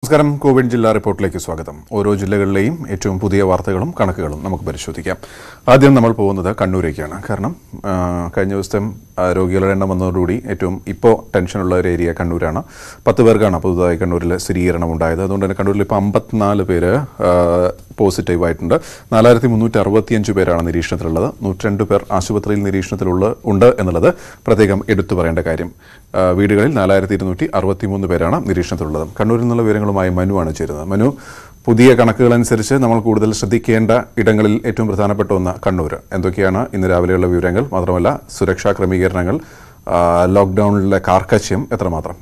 നമസ്കാരം കോവിഡ് ജില്ലാ റിപ്പോർട്ടിലേക്ക് സ്വാഗതം ഓരോ ജില്ലകളിലെയും ഏറ്റവും പുതിയ വാർത്തകളും കണക്കുകളും നമുക്ക് പരിശോധിക്കാം ആദ്യം നമ്മൾ പോകുന്നത് കണ്ണൂരേക്കാണ് കാരണം ആ, കഴിഞ്ഞ ദിവസത്തെ ആ, രോഗികളുടെ എണ്ണം വന്നതോടുകൂടി ഏറ്റവും ഇപ്പോൾ ടെൻഷനുള്ള ഒരു ഏരിയ കണ്ണൂരാണ് പത്ത് പേർക്കാണ് പുതുതായി കണ്ണൂരിൽ സ്ഥിരീകരണം ഉണ്ടായത് അതുകൊണ്ട് തന്നെ കണ്ണൂരിൽ ഇപ്പോൾ അമ്പത്തിനാല് പേര് പോസിറ്റീവ് ആയിട്ടുണ്ട് നാലായിരത്തി മുന്നൂറ്റി അറുപത്തിയഞ്ച് പേരാണ് നിരീക്ഷണത്തിലുള്ളത് നൂറ്റിരണ്ട് പേർ ആശുപത്രിയിൽ നിരീക്ഷണത്തിലുള്ള ഉണ്ട് എന്നുള്ളത് പ്രത്യേകം എടുത്തു പറയേണ്ട കാര്യം ആ, വീടുകളിൽ നാലായിരത്തി ഇരുന്നൂറ്റി അറുപത്തിമൂന്ന് പേരാണ് നിരീക്ഷണത്തിലുള്ളത് കണ്ണൂരിൽ നിന്നുള്ള വിവരങ്ങളുമായി മനുവാണ് ചേരുന്നത് മനു പുതിയ കണക്കുകൾ അനുസരിച്ച് നമ്മൾ കൂടുതൽ ശ്രദ്ധിക്കേണ്ട ഇടങ്ങളിൽ ഏറ്റവും പ്രധാനപ്പെട്ട ഒന്ന് കണ്ണൂർ എന്തൊക്കെയാണ് ഇന്ന് രാവിലെയുള്ള വിവരങ്ങൾ മാത്രമല്ല സുരക്ഷാ ക്രമീകരണങ്ങൾ ആ, ലോക്ക്ഡൌണിലെ കാർക്കശ്യം എത്രമാത്രം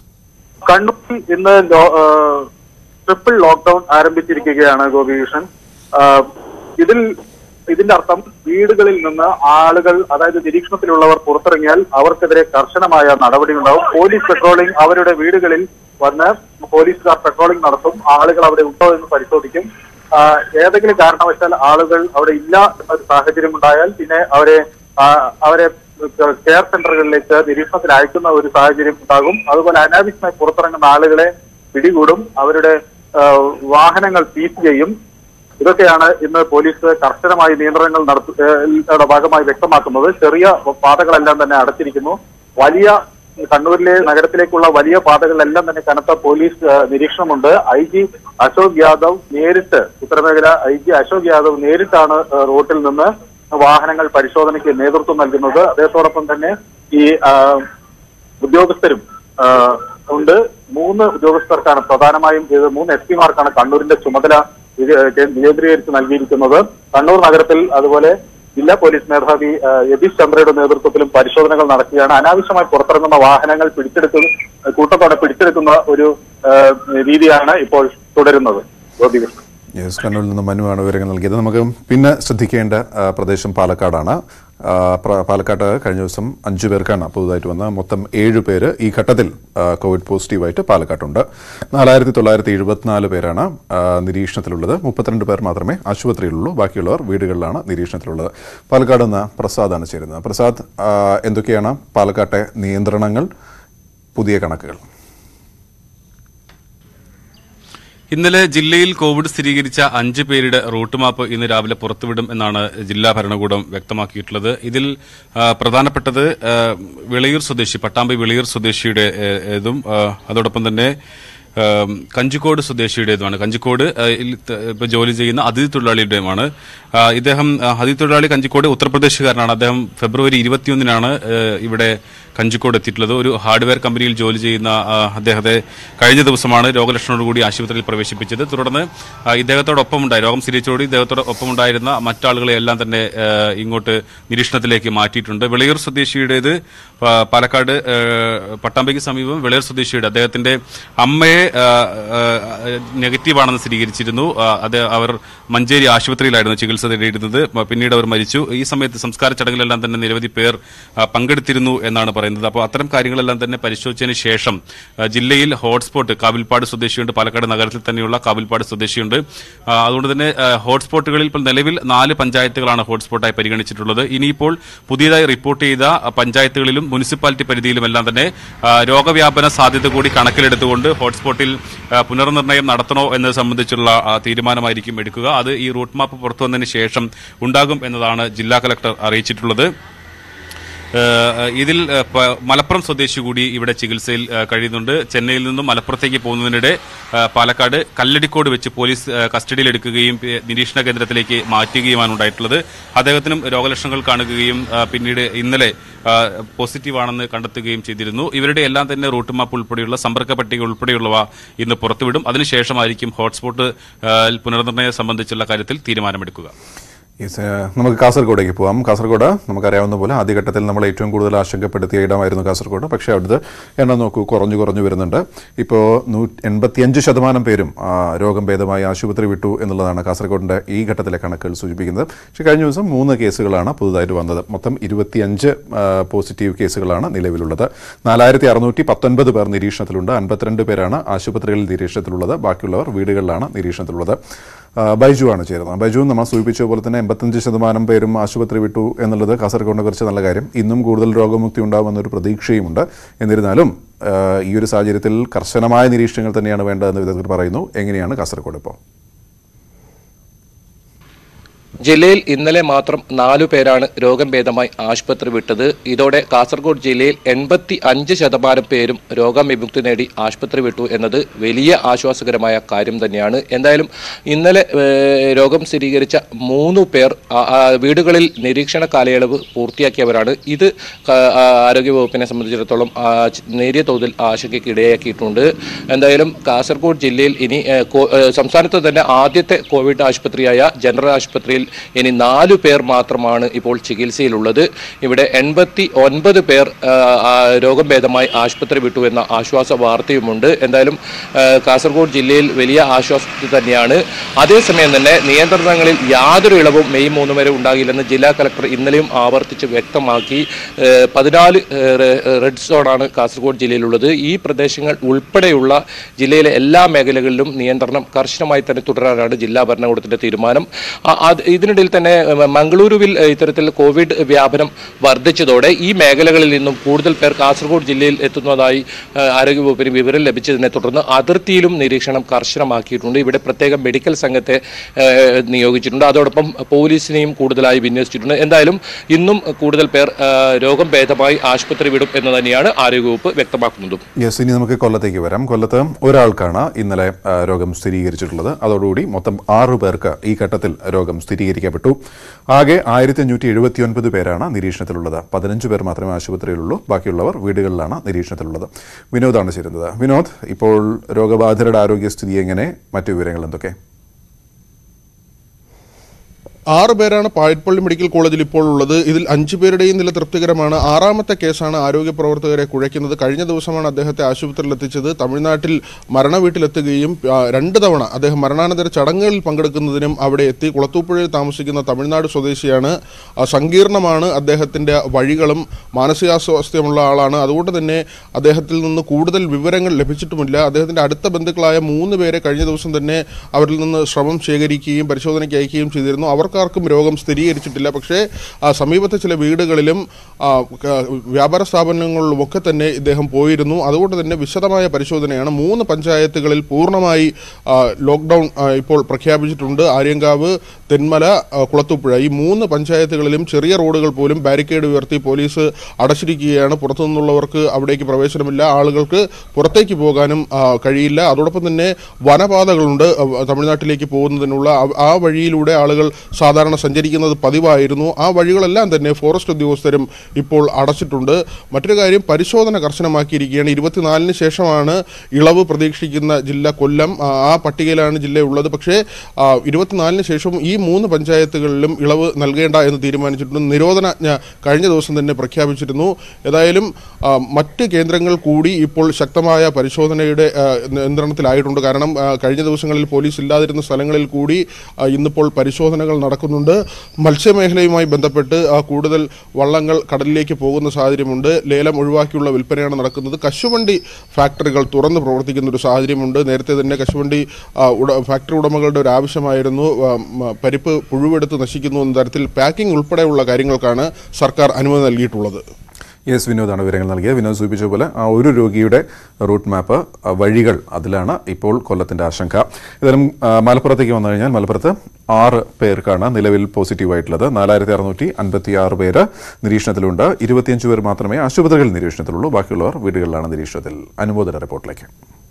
കണ്ണൂരിൽ ഇന്ന് ലോ- ആ, ട്രിപ്പിൾ ലോക്ക്ഡൌൺ ആരംഭിച്ചിരിക്കുകയാണ് ഗോപികൃഷ്ണൻ ആ, ഇതിൽ ഇതിന്റെ അർത്ഥം വീടുകളിൽ നിന്ന് ആളുകൾ അതായത് നിരീക്ഷണത്തിലുള്ളവർ പുറത്തിറങ്ങിയാൽ അവർക്കെതിരെ കർശനമായ നടപടിയുണ്ടാവും പോലീസ് പെട്രോളിംഗ് അവരുടെ വീടുകളിൽ വന്ന് പോലീസുകാർ പെട്രോളിംഗ് നടത്തും ആളുകൾ അവിടെ ഉണ്ടോ എന്ന് പരിശോധിക്കും ആ, ഏതെങ്കിലും കാരണവശാൽ ആളുകൾ അവിടെ ഇല്ല എന്നൊരു സാഹചര്യം ഉണ്ടായാൽ പിന്നെ അവരെ ആ, അവരെ കെയർ സെന്ററുകളിലേക്ക് നിരീക്ഷണത്തിൽ അയക്കുന്ന ഒരു സാഹചര്യം ഉണ്ടാകും അതുപോലെ അനാവശ്യമായി പുറത്തിറങ്ങുന്ന ആളുകളെ പിടികൂടും അവരുടെ ആ, വാഹനങ്ങൾ സീസ് ചെയ്യും ഇതൊക്കെയാണ് ഇന്ന് പോലീസ് കർശനമായി നിയന്ത്രണങ്ങൾ നടത്തുന്ന ഭാഗമായി വ്യക്തമാക്കുന്നത് ചെറിയ പാതകളെല്ലാം തന്നെ അടച്ചിരിക്കുന്നു വലിയ കണ്ണൂരിലെ നഗരത്തിലേക്കുള്ള വലിയ പാതകളിലെല്ലാം തന്നെ കനത്ത പോലീസ് ആ, നിരീക്ഷണമുണ്ട് ഐ ജി അശോക് യാദവ് നേരിട്ട് ഉത്തരമേഖല ഐ ജി അശോക് യാദവ് നേരിട്ടാണ് ആ, റോട്ടിൽ നിന്ന് വാഹനങ്ങൾ പരിശോധനയ്ക്ക് നേതൃത്വം നൽകുന്നത് അദ്ദേഹത്തോടൊപ്പം തന്നെ ഈ ആ, ഉദ്യോഗസ്ഥരും ആ, ഉണ്ട് മൂന്ന് ഉദ്യോഗസ്ഥർക്കാണ് പ്രധാനമായും ഇത് മൂന്ന് എസ് പിമാർക്കാണ് കണ്ണൂരിന്റെ ചുമതല ഇത് കേന്ദ്രീകരിച്ച് നൽകിയിരിക്കുന്നത് കണ്ണൂർ നഗരത്തിൽ അതുപോലെ ജില്ലാ പോലീസ് മേധാവി ആ, യതീഷ് ചന്ദ്രയുടെ നേതൃത്വത്തിലും പരിശോധനകൾ നടക്കുകയാണ് അനാവശ്യമായി പുറത്തിറങ്ങുന്ന വാഹനങ്ങൾ പിടിച്ചെടുക്കുന്ന കൂട്ടത്തോടെ പിടിച്ചെടുക്കുന്ന ഒരു ആ, രീതിയാണ് ഇപ്പോൾ തുടരുന്നത് ഗോപികൃഷ്ണൻ യെസ് കണ്ണൂരിൽ നിന്ന് മനുവാണ് വിവരങ്ങൾ നൽകിയത് നമുക്ക് പിന്നെ ശ്രദ്ധിക്കേണ്ട ആ, പ്രദേശം പാലക്കാടാണ് ആ, പ്ര- പാലക്കാട് കഴിഞ്ഞ ദിവസം അഞ്ചു പേർക്കാണ് പുതുതായിട്ട് വന്ന മൊത്തം ഏഴ് പേര് ഈ ഘട്ടത്തിൽ ആ, കോവിഡ് പോസിറ്റീവായിട്ട് പാലക്കാട്ടുണ്ട് നാലായിരത്തി തൊള്ളായിരത്തി എഴുപത്തിനാല് പേരാണ് ആ, നിരീക്ഷണത്തിലുള്ളത് മുപ്പത്തിരണ്ട് പേർ മാത്രമേ ആശുപത്രിയിലുള്ളൂ ബാക്കിയുള്ളവർ വീടുകളിലാണ് നിരീക്ഷണത്തിലുള്ളത് പാലക്കാട് നിന്ന് പ്രസാദാണ് ചേരുന്നത് പ്രസാദ് ആ, എന്തൊക്കെയാണ് പാലക്കാട്ടെ നിയന്ത്രണങ്ങൾ പുതിയ കണക്കുകൾ ഇന്നലെ ജില്ലയിൽ കോവിഡ് സ്ഥിരീകരിച്ച അഞ്ച് പേരുടെ റൂട്ട് മാപ്പ് ഇന്ന് രാവിലെ പുറത്തുവിടും എന്നാണ് ജില്ലാ ഭരണകൂടം വ്യക്തമാക്കിയിട്ടുള്ളത് ഇതിൽ ആ, പ്രധാനപ്പെട്ടത് ആ, വിളയൂർ സ്വദേശി പട്ടാമ്പി വിളയൂർ സ്വദേശിയുടെ ഏ, ഏതും ആ, അതോടൊപ്പം തന്നെ ആ, കഞ്ചിക്കോട് സ്വദേശിയുടേതുമാണ് കഞ്ചിക്കോട് ആ, ഇൽ ത- ഇപ്പൊ ജോലി ചെയ്യുന്ന അതിഥി തൊഴിലാളിയുടെയുമാണ് ആ, ഇദ്ദേഹം ആ, അതിഥി തൊഴിലാളി കഞ്ചിക്കോട് ഉത്തർപ്രദേശുകാരനാണ് അദ്ദേഹം ഫെബ്രുവരി ഇരുപത്തിയൊന്നിനാണ് ആ, ഇവിടെ കഞ്ചിക്കോട് എത്തിയിട്ടുള്ളത് ഒരു ഹാർഡ്വെയർ കമ്പനിയിൽ ജോലി ചെയ്യുന്ന ആ, അദ്ദേഹത്തെ കഴിഞ്ഞ ദിവസമാണ് രോഗലക്ഷണത്തോടുകൂടി ആശുപത്രിയിൽ പ്രവേശിപ്പിച്ചത് തുടർന്ന് ആ, ഇദ്ദേഹത്തോടൊപ്പം ഉണ്ടായി രോഗം സ്ഥിരീകരിച്ചതോടെ ഇദ്ദേഹത്തോടൊപ്പം ഉണ്ടായിരുന്ന മറ്റാളുകളെ എല്ലാം തന്നെ ആ, ഇങ്ങോട്ട് നിരീക്ഷണത്തിലേക്ക് മാറ്റിയിട്ടുണ്ട് വിളയൂർ സ്വദേശിയുടേത് പ- പാലക്കാട് ആ, പട്ടാമ്പിക്ക് സമീപം വിളയൂർ സ്വദേശിയുടെ അദ്ദേഹത്തിന്റെ അമ്മയെ ആ, ആ, നെഗറ്റീവാണെന്ന് സ്ഥിരീകരിച്ചിരുന്നു ആ, അത് അവർ മഞ്ചേരി ആശുപത്രിയിലായിരുന്നു ചികിത്സ തേടിയിരുന്നത് മ- പിന്നീട് അവർ മരിച്ചു ഈ സമയത്ത് സംസ്കാര ചടങ്ങിലെല്ലാം തന്നെ നിരവധി പേർ ആ, പങ്കെടുത്തിരുന്നു എന്നാണ് പറയുന്നത് അപ്പോൾ അത്തരം കാര്യങ്ങളെല്ലാം തന്നെ പരിശോധിച്ചതിന് ശേഷം ആ, ജില്ലയിൽ ഹോട്ട്സ്പോട്ട് കാവിൽപ്പാട് സ്വദേശിയുണ്ട് പാലക്കാട് നഗരത്തിൽ തന്നെയുള്ള കാവിൽപ്പാട് സ്വദേശിയുണ്ട് ആ, അതുകൊണ്ട് തന്നെ ആ, ഹോട്ട്സ്പോട്ടുകളിൽ ഇപ്പോൾ നിലവിൽ നാല് പഞ്ചായത്തുകളാണ് ഹോട്ട്സ്പോട്ടായി പരിഗണിച്ചിട്ടുള്ളത് ഇനിയിപ്പോൾ പുതിയതായി റിപ്പോർട്ട് ചെയ്ത ആ, പഞ്ചായത്തുകളിലും മുനിസിപ്പാലിറ്റി പരിധിയിലുമെല്ലാം തന്നെ ആ, രോഗവ്യാപന സാധ്യത കൂടി കണക്കിലെടുത്തുകൊണ്ട് ഹോട്ട്സ്പോട്ടിൽ ആ, പുനർനിർണ്ണയം നടത്തണോ എന്നത് സംബന്ധിച്ചുള്ള ആ, തീരുമാനമായിരിക്കും എടുക്കുക അത് ഈ റൂട്ട് മാപ്പ് പുറത്തു വന്നതിന് ശേഷം ഉണ്ടാകും എന്നതാണ് ജില്ലാ കലക്ടർ അറിയിച്ചിട്ടുള്ളത് ഏഹ് ഇതിൽ ഏഹ് പ- മലപ്പുറം സ്വദേശി കൂടി ഇവിടെ ചികിത്സയിൽ ഏഹ് കഴിയുന്നുണ്ട് ചെന്നൈയിൽ നിന്നും മലപ്പുറത്തേക്ക് പോകുന്നതിനിടെ ഏഹ് പാലക്കാട് കല്ലടിക്കോട് വെച്ച് പോലീസ് ഏഹ് കസ്റ്റഡിയിലെടുക്കുകയും പി- നിരീക്ഷണ കേന്ദ്രത്തിലേക്ക് മാറ്റുകയുമാണ് ഉണ്ടായിട്ടുള്ളത് അദ്ദേഹത്തിനും രോഗലക്ഷണങ്ങൾ കാണുകയും ഏഹ് പിന്നീട് ഇന്നലെ ഏഹ് പോസിറ്റീവാണെന്ന് കണ്ടെത്തുകയും ചെയ്തിരുന്നു ഇവരുടെ എല്ലാം തന്നെ റൂട്ട് മാപ്പ് ഉൾപ്പെടെയുള്ള സമ്പർക്ക പട്ടിക ഉൾപ്പെടെയുള്ളവ ഇന്ന് പുറത്തുവിടും അതിനുശേഷമായിരിക്കും ഹോട്ട്സ്പോട്ട് ഏഹ് പുനർനിർണ്ണയം സംബന്ധിച്ചുള്ള കാര്യത്തിൽ തീരുമാനമെടുക്കുക യെസ്, ഏഹ് നമുക്ക് കാസർഗോഡേക്ക് പോവാം കാസർഗോഡ് നമുക്കറിയാവുന്ന പോലെ ആദ്യഘട്ടത്തിൽ നമ്മൾ ഏറ്റവും കൂടുതൽ ആശങ്കപ്പെടുത്തിയ ഇടമായിരുന്നു കാസർഗോഡ് പക്ഷേ അവിടുത്തെ എണ്ണം നോക്കൂ കുറഞ്ഞു കുറഞ്ഞു വരുന്നുണ്ട് ഇപ്പോൾ നൂ എൺപത്തിയഞ്ച് ശതമാനം പേരും ആ, രോഗം ഭേദമായി ആശുപത്രി വിട്ടു എന്നുള്ളതാണ് കാസർഗോഡിന്റെ ഈ ഘട്ടത്തിലെ കണക്കുകൾ സൂചിപ്പിക്കുന്നത് പക്ഷേ കഴിഞ്ഞ ദിവസം മൂന്ന് കേസുകളാണ് പുതുതായിട്ട് വന്നത് മൊത്തം ഇരുപത്തിയഞ്ച് ആ, പോസിറ്റീവ് കേസുകളാണ് നിലവിലുള്ളത് നാലായിരത്തി അറുന്നൂറ്റി പത്തൊൻപത് പേർ നിരീക്ഷണത്തിലുണ്ട് അൻപത്തിരണ്ട് പേരാണ് ആശുപത്രികളിൽ നിരീക്ഷണത്തിലുള്ളത് ബാക്കിയുള്ളവർ വീടുകളിലാണ് നിരീക്ഷണത്തിലുള്ളത് ആ, ബൈജു ആണ് ചേരുന്നത് ബൈജു നമ്മൾ സൂചിപ്പിച്ച പോലെ തന്നെ എൺപത്തഞ്ച് ശതമാനം പേരും ആശുപത്രി വിട്ടു എന്നുള്ളത് കാസർഗോഡിനെ കുറിച്ച് നല്ല കാര്യം ഇന്നും കൂടുതൽ രോഗമുക്തി ഉണ്ടാകുമെന്നൊരു പ്രതീക്ഷയുമുണ്ട് എന്നിരുന്നാലും ആ, ഈ ഒരു സാഹചര്യത്തിൽ കർശനമായ നിരീക്ഷണങ്ങൾ തന്നെയാണ് വേണ്ടതെന്ന് വിദഗ്ധർ പറയുന്നു എങ്ങനെയാണ് കാസർഗോഡ് ഇപ്പോൾ ജില്ലയിൽ ഇന്നലെ മാത്രം നാലു പേരാണ് രോഗം ഭേദമായി ആശുപത്രി വിട്ടത് ഇതോടെ കാസർഗോഡ് ജില്ലയിൽ എൺപത്തി അഞ്ച് ശതമാനം പേരും രോഗവിമുക്തി നേടി ആശുപത്രി വിട്ടു എന്നത് വലിയ ആശ്വാസകരമായ കാര്യം തന്നെയാണ് എന്തായാലും ഇന്നലെ ഏഹ്, രോഗം സ്ഥിരീകരിച്ച മൂന്ന് പേർ ആ, ആ, വീടുകളിൽ നിരീക്ഷണ കാലയളവ് പൂർത്തിയാക്കിയവരാണ് ഇത് ക- ആ, ആരോഗ്യവകുപ്പിനെ സംബന്ധിച്ചിടത്തോളം ആ, ച- നേരിയ തോതിൽ ആശങ്കയ്ക്ക് ഇടയാക്കിയിട്ടുണ്ട് എന്തായാലും കാസർഗോഡ് ജില്ലയിൽ ഇനി ഏഹ്, കോ- ഏഹ്, സംസ്ഥാനത്ത് തന്നെ ആദ്യത്തെ കോവിഡ് ആശുപത്രിയായ ജനറൽ ആശുപത്രിയിൽ ഇനി നാലു പേർ മാത്രമാണ് ഇപ്പോൾ ചികിത്സയിലുള്ളത് ഇവിടെ എൺപത്തി ഒൻപത് പേർ ആ, ആ, രോഗം ഭേദമായി ആശുപത്രി വിട്ടു എന്ന ആശ്വാസ വാർത്തയുമുണ്ട് എന്തായാലും ആ, കാസർഗോഡ് ജില്ലയിൽ വലിയ ആശ്വാസത്തിൽ തന്നെയാണ് അതേസമയം തന്നെ നിയന്ത്രണങ്ങളിൽ യാതൊരു ഇളവും മെയ് മൂന്ന് വരെ ഉണ്ടാകില്ലെന്ന് ജില്ലാ കലക്ടർ ഇന്നലെയും ആവർത്തിച്ച് വ്യക്തമാക്കി ഏ, പതിനാല് ഏ, റെ- റെഡ് സോണാണ് കാസർഗോഡ് ജില്ലയിലുള്ളത് ഈ പ്രദേശങ്ങൾ ഉൾപ്പെടെയുള്ള ജില്ലയിലെ എല്ലാ മേഖലകളിലും നിയന്ത്രണം കർശനമായി തന്നെ തുടരാനാണ് ജില്ലാ ഭരണകൂടത്തിന്റെ തീരുമാനം ആ- അത് ഇതിനിടയിൽ തന്നെ ഏ, മംഗളൂരുവിൽ ഏ, ഇത്തരത്തിൽ കോവിഡ് വ്യാപനം വർദ്ധിച്ചതോടെ ഈ മേഖലകളിൽ നിന്നും കൂടുതൽ പേർ കാസർഗോഡ് ജില്ലയിൽ എത്തുന്നതായി ഏ, ആരോഗ്യവകുപ്പിന് വിവരം ലഭിച്ചതിനെ തുടർന്ന് അതിർത്തിയിലും നിരീക്ഷണം കർശനമാക്കിയിട്ടുണ്ട് ഇവിടെ പ്രത്യേക മെഡിക്കൽ സംഘത്തെ ഏ, നിയോഗിച്ചിട്ടുണ്ട് അതോടൊപ്പം പോലീസിനെയും കൂടുതലായി വിന്യസിച്ചിട്ടുണ്ട് എന്തായാലും ഇന്നും കൂടുതൽ പേർ ഏ, രോഗം ഭേദമായി ആശുപത്രി വിടും എന്ന് തന്നെയാണ് ആരോഗ്യവകുപ്പ് വ്യക്തമാക്കുന്നതും യെസ് ഇനി നമുക്ക് കൊല്ലത്തേക്ക് വരാം കൊല്ലത്ത് ഒരാൾക്കാണ് ഇന്നലെ ആ, രോഗം സ്ഥിരീകരിച്ചിട്ടുള്ളത് അതോടുകൂടി മൊത്തം ആറു പേർക്ക് ഈ ഘട്ടത്തിൽ രോഗം സ്ഥിരീകരിക്കപ്പെട്ടു ആകെ ആയിരത്തി അഞ്ഞൂറ്റി എഴുപത്തി ഒൻപത് പേരാണ് നിരീക്ഷണത്തിലുള്ളത് പതിനഞ്ച് പേർ മാത്രമേ ആശുപത്രിയിലുള്ളൂ ബാക്കിയുള്ളവർ വീടുകളിലാണ് നിരീക്ഷണത്തിലുള്ളത് വിനോദാണ് ചേരുന്നത് വിനോദ് ഇപ്പോൾ രോഗബാധിതരുടെ ആരോഗ്യസ്ഥിതി എങ്ങനെ മറ്റു വിവരങ്ങൾ എന്തൊക്കെ ആറ് പേരാണ് പാഴ്പള്ളി മെഡിക്കൽ കോളേജിൽ ഇപ്പോൾ ഉള്ളത് ഇതിൽ അഞ്ചു പേരുടെയും നില തൃപ്തികരമാണ് ആറാമത്തെ കേസാണ് ആരോഗ്യ പ്രവർത്തകരെ കുഴയ്ക്കുന്നത് കഴിഞ്ഞ ദിവസമാണ് അദ്ദേഹത്തെ ആശുപത്രിയിൽ എത്തിച്ചത് തമിഴ്നാട്ടിൽ മരണ വീട്ടിലെത്തുകയും ആ, രണ്ട് തവണ അദ്ദേഹം മരണാനന്തര ചടങ്ങുകളിൽ പങ്കെടുക്കുന്നതിനും അവിടെ എത്തി കുളത്തൂപ്പുഴയിൽ താമസിക്കുന്ന തമിഴ്നാട് സ്വദേശിയാണ് ആ, സങ്കീർണമാണ് അദ്ദേഹത്തിന്റെ വഴികളും മാനസികാസ്വാസ്ഥ്യമുള്ള ആളാണ് അതുകൊണ്ട് തന്നെ അദ്ദേഹത്തിൽ നിന്ന് കൂടുതൽ വിവരങ്ങൾ ലഭിച്ചിട്ടുമില്ല അദ്ദേഹത്തിന്റെ അടുത്ത ബന്ധുക്കളായ മൂന്ന് പേരെ കഴിഞ്ഞ ദിവസം തന്നെ അവരിൽ നിന്ന് ശ്രമം ശേഖരിക്കുകയും പരിശോധനയ്ക്ക് അയക്കുകയും ചെയ്തിരുന്നു അവർക്കാർക്കും രോഗം സ്ഥിരീകരിച്ചിട്ടില്ല പക്ഷേ ആ, സമീപത്തെ ചില വീടുകളിലും ആ, ക- വ്യാപാര സ്ഥാപനങ്ങളിലുമൊക്കെ തന്നെ ഇദ്ദേഹം പോയിരുന്നു അതുകൊണ്ട് തന്നെ വിശദമായ പരിശോധനയാണ് മൂന്ന് പഞ്ചായത്തുകളിൽ പൂർണ്ണമായി ആ, ലോക്ക്ഡൗൺ ആ, ഇപ്പോൾ പ്രഖ്യാപിച്ചിട്ടുണ്ട് ആര്യങ്കാവ് തെന്മല ആ, കുളത്തൂപ്പുഴ ഈ മൂന്ന് പഞ്ചായത്തുകളിലും ചെറിയ റോഡുകൾ പോലും ബാരിക്കേഡ് ഉയർത്തി പോലീസ് അടച്ചിരിക്കുകയാണ് പുറത്തുനിന്നുള്ളവർക്ക് അവിടേക്ക് പ്രവേശനമില്ല ആളുകൾക്ക് പുറത്തേക്ക് പോകാനും ആ, കഴിയില്ല അതോടൊപ്പം തന്നെ വനപാതകളുണ്ട് ആ, തമിഴ്നാട്ടിലേക്ക് പോകുന്നതിനുള്ള ആ- ആ വഴിയിലൂടെ ആളുകൾ സാധാരണ സഞ്ചരിക്കുന്നത് പതിവായിരുന്നു ആ വഴികളെല്ലാം തന്നെ ഫോറസ്റ്റ് ഉദ്യോഗസ്ഥരും ഇപ്പോൾ അടച്ചിട്ടുണ്ട് മറ്റൊരു കാര്യം പരിശോധന കർശനമാക്കിയിരിക്കുകയാണ് ഇരുപത്തിനാലിന് ശേഷമാണ് ഇളവ് പ്രതീക്ഷിക്കുന്ന ജില്ല കൊല്ലം ആ ആ പട്ടികയിലാണ് ജില്ല ഉള്ളത് പക്ഷേ ആ, ഇരുപത്തിനാലിന് ശേഷം ഈ മൂന്ന് പഞ്ചായത്തുകളിലും ഇളവ് നൽകേണ്ട എന്ന് തീരുമാനിച്ചിട്ടുണ്ട് നിരോധനാജ്ഞ കഴിഞ്ഞ ദിവസം തന്നെ പ്രഖ്യാപിച്ചിരുന്നു ഏതായാലും ആ, മറ്റ് കേന്ദ്രങ്ങൾ കൂടി ഇപ്പോൾ ശക്തമായ പരിശോധനയുടെ ആ, നിയന്ത്രണത്തിലായിട്ടുണ്ട് കാരണം ആ, കഴിഞ്ഞ ദിവസങ്ങളിൽ പോലീസ് ഇല്ലാതിരുന്ന സ്ഥലങ്ങളിൽ കൂടി ആ, ഇന്നിപ്പോൾ പരിശോധനകൾ നടക്കുന്നുണ്ട് മത്സ്യമേഖലയുമായി ബന്ധപ്പെട്ട് ആ, കൂടുതൽ വള്ളങ്ങൾ കടലിലേക്ക് പോകുന്ന സാഹചര്യമുണ്ട് ലേലം ഒഴിവാക്കിയുള്ള വിൽപ്പനയാണ് നടക്കുന്നത് കശുവണ്ടി ഫാക്ടറികൾ തുറന്ന് പ്രവർത്തിക്കുന്ന ഒരു സാഹചര്യമുണ്ട് നേരത്തെ തന്നെ കശുവണ്ടി ആ, ഉട- ഫാക്ടറി ഉടമകളുടെ ഒരു ആവശ്യമായിരുന്നു ആ, മ, പരിപ്പ് പുഴുവെടുത്ത് നശിക്കുന്നു എന്ന തരത്തിൽ പാക്കിംഗ് ഉൾപ്പെടെയുള്ള കാര്യങ്ങൾക്കാണ് സർക്കാർ അനുമതി നൽകിയിട്ടുള്ളത് യെസ് വിനോദാണ് വിവരങ്ങൾ നൽകിയത് വിനോദ് സൂചിപ്പിച്ച പോലെ ആ ഒരു രോഗിയുടെ റൂട്ട് മാപ്പ് ആ, വഴികൾ അതിലാണ് ഇപ്പോൾ കൊല്ലത്തിന്റെ ആശങ്ക ഏതായാലും ആ, മലപ്പുറത്തേക്ക് വന്നു കഴിഞ്ഞാൽ മലപ്പുറത്ത് ആറ് പേർക്കാണ് നിലവിൽ പോസിറ്റീവ് ആയിട്ടുള്ളത് നാലായിരത്തി അറുന്നൂറ്റി അൻപത്തി ആറ് പേര് നിരീക്ഷണത്തിലുണ്ട് ഇരുപത്തിയഞ്ച് പേർ മാത്രമേ ആശുപത്രികളിൽ നിരീക്ഷണത്തിലുള്ളൂ ബാക്കിയുള്ളവർ വീടുകളിലാണ് നിരീക്ഷണത്തിൽ അനുമോദന റിപ്പോർട്ടിലേക്ക്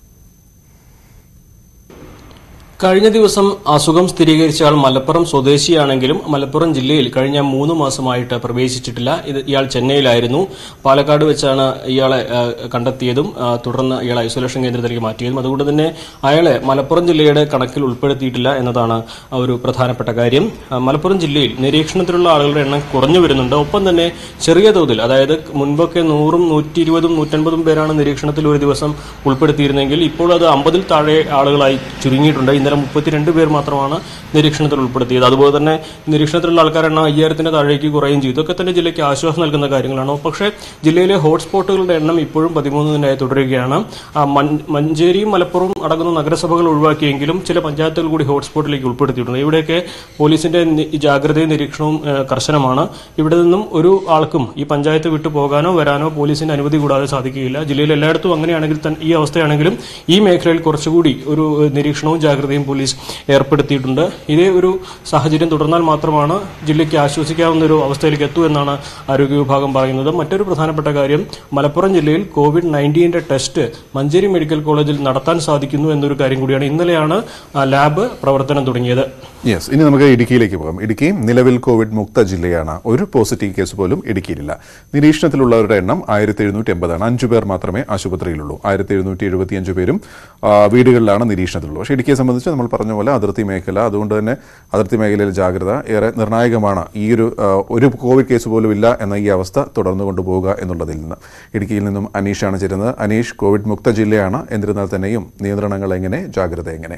കഴിഞ്ഞ ദിവസം അസുഖം സ്ഥിരീകരിച്ച ആൾ മലപ്പുറം സ്വദേശിയാണെങ്കിലും മലപ്പുറം ജില്ലയിൽ കഴിഞ്ഞ മൂന്ന് മാസമായിട്ട് പ്രവേശിച്ചിട്ടില്ല ഇത് ഇയാൾ ചെന്നൈയിലായിരുന്നു പാലക്കാട് വെച്ചാണ് ഇയാളെ ആ, കണ്ടെത്തിയതും ആ, തുടർന്ന് ഇയാളെ ഐസൊലേഷൻ കേന്ദ്രത്തിലേക്ക് മാറ്റിയതും അതുകൊണ്ട് തന്നെ അയാളെ മലപ്പുറം ജില്ലയുടെ കണക്കിൽ ഉൾപ്പെടുത്തിയിട്ടില്ല എന്നതാണ് ആ ഒരു പ്രധാനപ്പെട്ട കാര്യം ആ, മലപ്പുറം ജില്ലയിൽ നിരീക്ഷണത്തിലുള്ള ആളുകളുടെ എണ്ണം കുറഞ്ഞു വരുന്നുണ്ട് ഒപ്പം തന്നെ ചെറിയ തോതിൽ അതായത് മുൻപൊക്കെ നൂറും നൂറ്റി ഇരുപതും നൂറ്റൻപതും പേരാണ് നിരീക്ഷണത്തിൽ ഒരു ദിവസം ഉൾപ്പെടുത്തിയിരുന്നെങ്കിൽ ഇപ്പോൾ അത് അമ്പതിൽ താഴെ ആളുകളായി ചുരുങ്ങിയിട്ടുണ്ട് ഇന്നലെ മുപ്പത്തിരണ്ട് പേർ മാത്രമാണ് നിരീക്ഷണത്തിൽ ഉൾപ്പെടുത്തിയത് അതുപോലെ തന്നെ നിരീക്ഷണത്തിലുള്ള ആൾക്കാരുടെ എണ്ണം അയ്യായിരത്തിന് താഴേക്ക് കുറയുകയും ചെയ്തു ഇതൊക്കെ തന്നെ ജില്ലയ്ക്ക് ആശ്വാസം നൽകുന്ന കാര്യങ്ങളാണ് പക്ഷേ ജില്ലയിലെ ഹോട്ട്സ്പോട്ടുകളുടെ എണ്ണം ഇപ്പോഴും പതിമൂന്നിനായി തുടരുകയാണ് ആ, മൻ- മഞ്ചേരിയും മലപ്പുറവും അടങ്ങുന്ന നഗരസഭകൾ ഒഴിവാക്കിയെങ്കിലും ചില പഞ്ചായത്തുകൾ കൂടി ഹോട്ട്സ്പോട്ടിലേക്ക് ഉൾപ്പെടുത്തിയിട്ടുണ്ട് ഇവിടെയൊക്കെ പോലീസിന്റെ നി- ജാഗ്രതയും നിരീക്ഷണവും ഏ, കർശനമാണ് ഇവിടെ നിന്നും ഒരു ആൾക്കും ഈ പഞ്ചായത്ത് വിട്ടു പോകാനോ വരാനോ പോലീസിന്റെ അനുമതി കൂടാതെ സാധിക്കുകയില്ല ജില്ലയിൽ എല്ലായിടത്തും അങ്ങനെയാണെങ്കിൽ തന്നെ ഈ അവസ്ഥയാണെങ്കിലും ഈ മേഖലയിൽ കുറച്ചുകൂടി ഒരു ഏ, നിരീക്ഷണവും ജാഗ്രതയും പോലീസ് ഏർപ്പെടുത്തിയിട്ടുണ്ട് ഇതേ ഒരു സാഹചര്യം തുടർന്നാൽ മാത്രമാണ് ജില്ലയ്ക്ക് ആശ്വസിക്കാവുന്ന ഒരു അവസ്ഥയിലേക്ക് എത്തൂ എന്നാണ് ആരോഗ്യ വിഭാഗം പറയുന്നത് മറ്റൊരു പ്രധാനപ്പെട്ട കാര്യം മലപ്പുറം ജില്ലയിൽ കോവിഡ് നയൻറ്റീൻ്റെ ടെസ്റ്റ് മഞ്ചേരി മെഡിക്കൽ കോളേജിൽ നടത്താൻ സാധിക്കുന്നു എന്നൊരു കാര്യം കൂടിയാണ് ഇന്നലെയാണ് ആ, ലാബ് പ്രവർത്തനം തുടങ്ങിയത് യെസ് ഇനി നമുക്ക് ഇടുക്കിയിലേക്ക് പോകാം ഇടുക്കി നിലവിൽ കോവിഡ് മുക്ത ജില്ലയാണ് ഒരു പോസിറ്റീവ് കേസ് പോലും ഇടുക്കിയിലില്ല നിരീക്ഷണത്തിലുള്ളവരുടെ എണ്ണം ആയിരത്തി എഴുന്നൂറ്റി എൺപതാണ് അഞ്ചു പേർ മാത്രമേ ആശുപത്രിയിലുള്ളൂ ആയിരത്തി എഴുന്നൂറ്റി എഴുപത്തിയഞ്ച് പേരും ആ, വീടുകളിലാണ് നിരീക്ഷണത്തിലുള്ളത് പക്ഷേ ഇടുക്കിയെ സംബന്ധിച്ച് നമ്മൾ പറഞ്ഞ പോലെ അതിർത്തി മേഖല അതുകൊണ്ട് തന്നെ അതിർത്തി മേഖലയിൽ ജാഗ്രത ഏറെ നിർണായകമാണ് ഈ ഒരു ആ, ഒരു കോവിഡ് കേസ് പോലും ഇല്ല എന്ന ഈ അവസ്ഥ തുടർന്നു കൊണ്ടുപോവുക എന്നുള്ളതിൽ നിന്ന് ഇടുക്കിയിൽ നിന്നും അനീഷാണ് ചേരുന്നത് അനീഷ് കോവിഡ് മുക്ത ജില്ലയാണ് എന്നിരുന്നാൽ തന്നെയും നിയന്ത്രണങ്ങൾ എങ്ങനെ ജാഗ്രത എങ്ങനെ